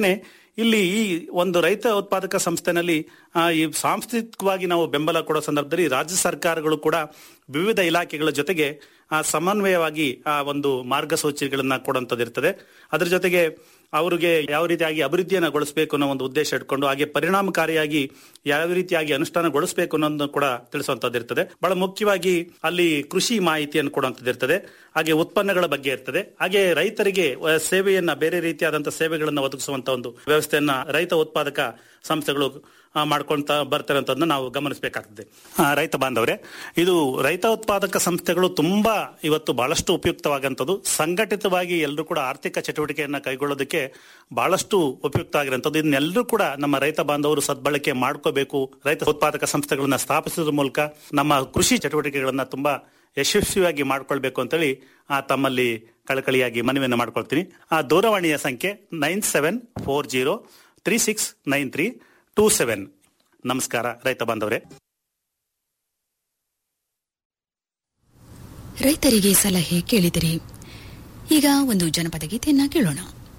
ಇಲ್ಲಿ ಈ ಒಂದು ರೈತ ಉತ್ಪಾದಕ ಸಂಸ್ಥೆನಲ್ಲಿ ಆ, ಈ ಸಾಂಸ್ಥಿಕವಾಗಿ ನಾವು ಬೆಂಬಲ ಕೊಡೋ ಸಂದರ್ಭದಲ್ಲಿ ರಾಜ್ಯ ಸರ್ಕಾರಗಳು ಕೂಡ ವಿವಿಧ ಇಲಾಖೆಗಳ ಜೊತೆಗೆ ಆ, ಸಮನ್ವಯವಾಗಿ ಆ ಒಂದು ಮಾರ್ಗಸೂಚಿಗಳನ್ನ ಕೊಡುವಂಥದ್ದು ಇರ್ತದೆ ಅದ್ರ ಜೊತೆಗೆ ಅವರಿಗೆ ಯಾವ ರೀತಿಯಾಗಿ ಅಭಿವೃದ್ಧಿಯನ್ನು ಗೊಳಿಸಬೇಕು ಅನ್ನೋ ಒಂದು ಉದ್ದೇಶ ಇಟ್ಕೊಂಡು ಹಾಗೆ ಪರಿಣಾಮಕಾರಿಯಾಗಿ ಯಾವ ರೀತಿಯಾಗಿ ಅನುಷ್ಠಾನಗೊಳಿಸಬೇಕು ಅನ್ನೋದನ್ನು ಕೂಡ ತಿಳಿಸುವಂತದ್ದು ಇರ್ತದೆ ಬಹಳ ಮುಖ್ಯವಾಗಿ ಅಲ್ಲಿ ಕೃಷಿ ಮಾಹಿತಿಯನ್ನು ಕೊಡುವಂತದ್ದು ಇರ್ತದೆ ಹಾಗೆ ಉತ್ಪನ್ನಗಳ ಬಗ್ಗೆ ಇರ್ತದೆ ಹಾಗೆ ರೈತರಿಗೆ ಆ, ಸೇವೆಯನ್ನ ಬೇರೆ ರೀತಿಯಾದಂತಹ ಸೇವೆಗಳನ್ನು ಒದಗಿಸುವಂತ ಒಂದು ವ್ಯವಸ್ಥೆಯನ್ನ ರೈತ ಉತ್ಪಾದಕ ಸಂಸ್ಥೆಗಳು ಆ, ಮಾಡ್ಕೊಂತ ಬರ್ತಾರೆ ಅಂತದನ್ನ ನಾವು ಗಮನಿಸಬೇಕಾಗ್ತದೆ ಆ, ರೈತ ಬಾಂಧವರೇ ಇದು ರೈತ ಉತ್ಪಾದಕ ಸಂಸ್ಥೆಗಳು ತುಂಬಾ ಇವತ್ತು ಬಹಳಷ್ಟು ಉಪಯುಕ್ತವಾಗಂಥದ್ದು ಸಂಘಟಿತವಾಗಿ ಎಲ್ಲರೂ ಕೂಡ ಆರ್ಥಿಕ ಚಟುವಟಿಕೆಯನ್ನ ಕೈಗೊಳ್ಳೋದಕ್ಕೆ ಬಹಳಷ್ಟು ಉಪಯುಕ್ತ ಆಗಿರುವಂಥದ್ದು ಇದನ್ನೆಲ್ಲರೂ ಕೂಡ ನಮ್ಮ ರೈತ ಬಾಂಧವರು ಸದ್ಬಳಕೆ ಮಾಡ್ಕೋಬೇಕು ರೈತ ಉತ್ಪಾದಕ ಸಂಸ್ಥೆಗಳನ್ನ ಸ್ಥಾಪಿಸೋದ್ರ ಮೂಲಕ ನಮ್ಮ ಕೃಷಿ ಚಟುವಟಿಕೆಗಳನ್ನ ತುಂಬಾ ಯಶಸ್ವಿಯಾಗಿ ಮಾಡ್ಕೊಳ್ಬೇಕು ಅಂತೇಳಿ ಆ ತಮ್ಮಲ್ಲಿ ಕಳಕಳಿಯಾಗಿ ಮನವಿಯನ್ನು ಮಾಡ್ಕೊಳ್ತೀನಿ ಆ ದೂರವಾಣಿಯ ಸಂಖ್ಯೆ nine seven four zero three six nine three two seven ನಮಸ್ಕಾರ ರೈತ ಬಾಂಧವರೇ ರೈತರಿಗೆ ಸಲಹೆ ಕೇಳಿದಿರಿ ಈಗ ಒಂದು ಜನಪದ ಗೀತೆಯನ್ನ ಕೇಳೋಣ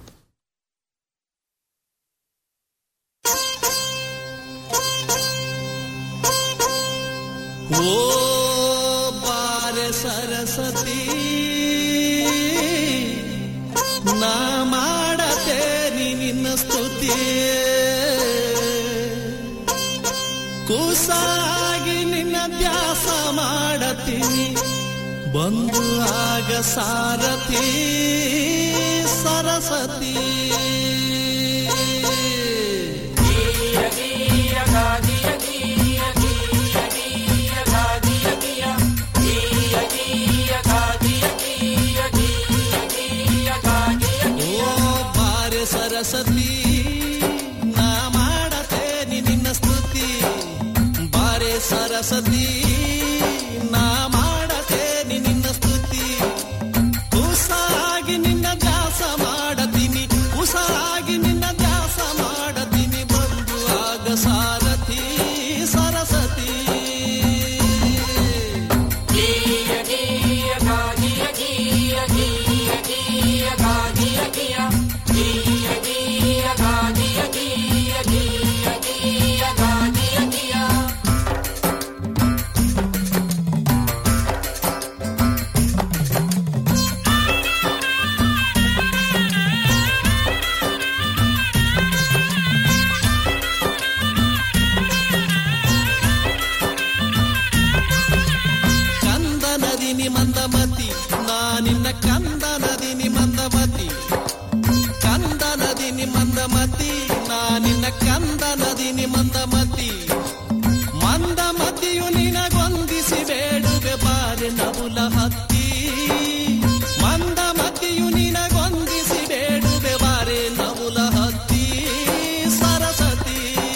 ಓ ಬಾರೆ ಸರಸ್ವತಿ ನಾ ಮಾಡತೇನಿ ನಿನ್ನ ಸ್ತುತಿ ಕೂಸಾಗಿ ನಿನ್ನ ದ್ಯಾಸ ಮಾಡತೀನಿ ಬಂದು ಆಗ ಸಾರಥಿ ಸರಸ್ವತಿ ಓ ಬಾರೆ ಸರಸ್ವತಿ ನಾ ಮಾಡತೇನಿ ನಿನ್ನ ಸ್ತುತಿ ಬಾರೆ ಸರಸ್ವತಿ ನಾ ಮಾಡತೇನಿ ನಿನ್ನ ಸ್ತುತಿ ಉಸಾಗಿ ನಿನ್ನ ದಾಸ ಮಾಡತೀನಿ ಉಸಾಗಿ ನಿನ್ನ ದಾಸ ಮಾಡತೀನಿ ಬಂದು ಆಗ ಸಾರಥಿ ಸರಸ್ವತಿ ಕಂದ ನದಿನಿ ಮಂದಮತಿ ನಾ ನಿನ್ನ ಕಂದ ನದಿನಿ ಮಂದಮತಿ ಕಂದ ನದಿನಿ ಮಂದಮತಿ ನಾ ನಿನ್ನ ಕಂದ ನದಿನಿ ಮಂದಮತಿ ಮಂದಮತಿಯು ನಿನಗೊಂದಿಸಿ ಬೇಡುವೆ ಬಾರೆ ನವುಲ ಹತ್ತಿ ಮಂದಮತಿಯು ನಿನಗೊಂದಿಸಿ ಬೇಡುವೆ ಬಾರೆ ನವುಲ ಹತ್ತಿ ಸರಸ್ವತಿ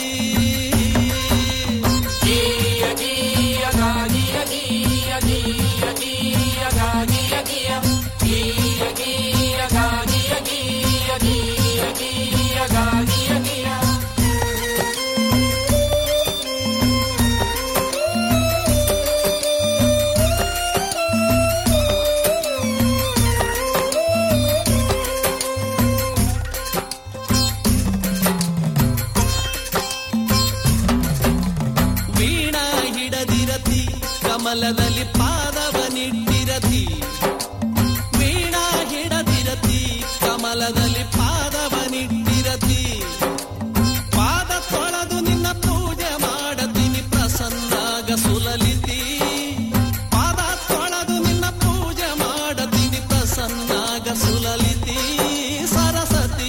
ವೀಣಾ ಹಿಡದಿರತಿ ಕಮಲದಲ್ಲಿ ಪಾದವನಿಟ್ಟಿರತಿ ವೀಣಾ ಹಿಡದಿರತಿ ಕಮಲದಲ್ಲಿ ಪಾದವನಿಟ್ಟಿರತಿ ಪಾದ ತೊಳೆದು ನಿನ್ನ ಪೂಜೆ ಮಾಡತೀನಿ ಪ್ರಸನ್ನಾಗ ಸುಲಲಿತಿ ಪಾದ ತೊಳೆದು ನಿನ್ನ ಪೂಜೆ ಮಾಡತೀನಿ ಪ್ರಸನ್ನಾಗ ಸುಲಲಿತಿ ಸರಸ್ವತಿ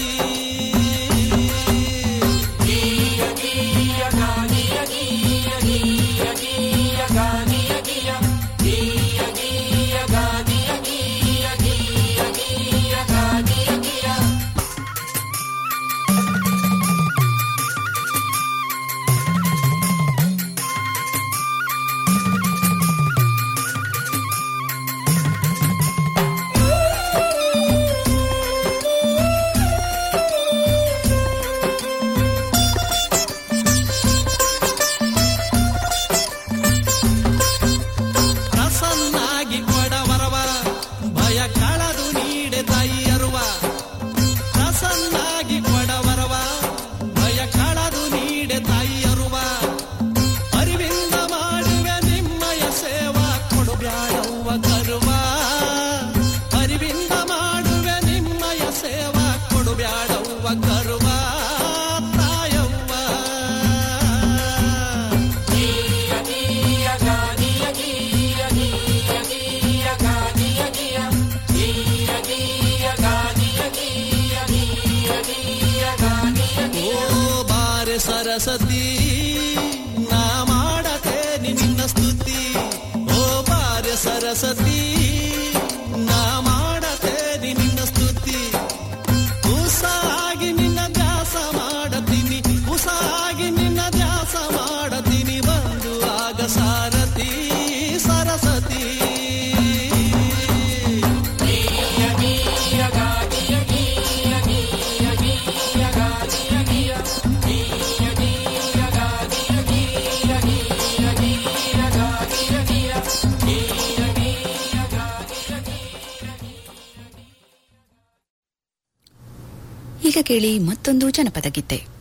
ಸರಸತಿ ನಾ ಮಾಡತೇನಿ ನಿನ್ನ ಸ್ತುತಿ ಓ ಬಾರ್ಯ ಸರಸತಿ ನಾ ಮಾಡತೇನಿ ನಿನ್ನ ಸ್ತುತಿ ಉಸಾಗಿ ನಿನ್ನ ದ್ಯಾಸ ಮಾಡತೀನಿ ಉಸಾಗಿ ನಿನ್ನ ದ್ಯಾಸ ಮಾಡತೀನಿ ಬಂದು ಆಗ ಸಾರಥಿ ಸರಸತಿ ಈಗ ಕೇಳಿ ಮತ್ತೊಂದು ಜನಪದ ಗೀತೆ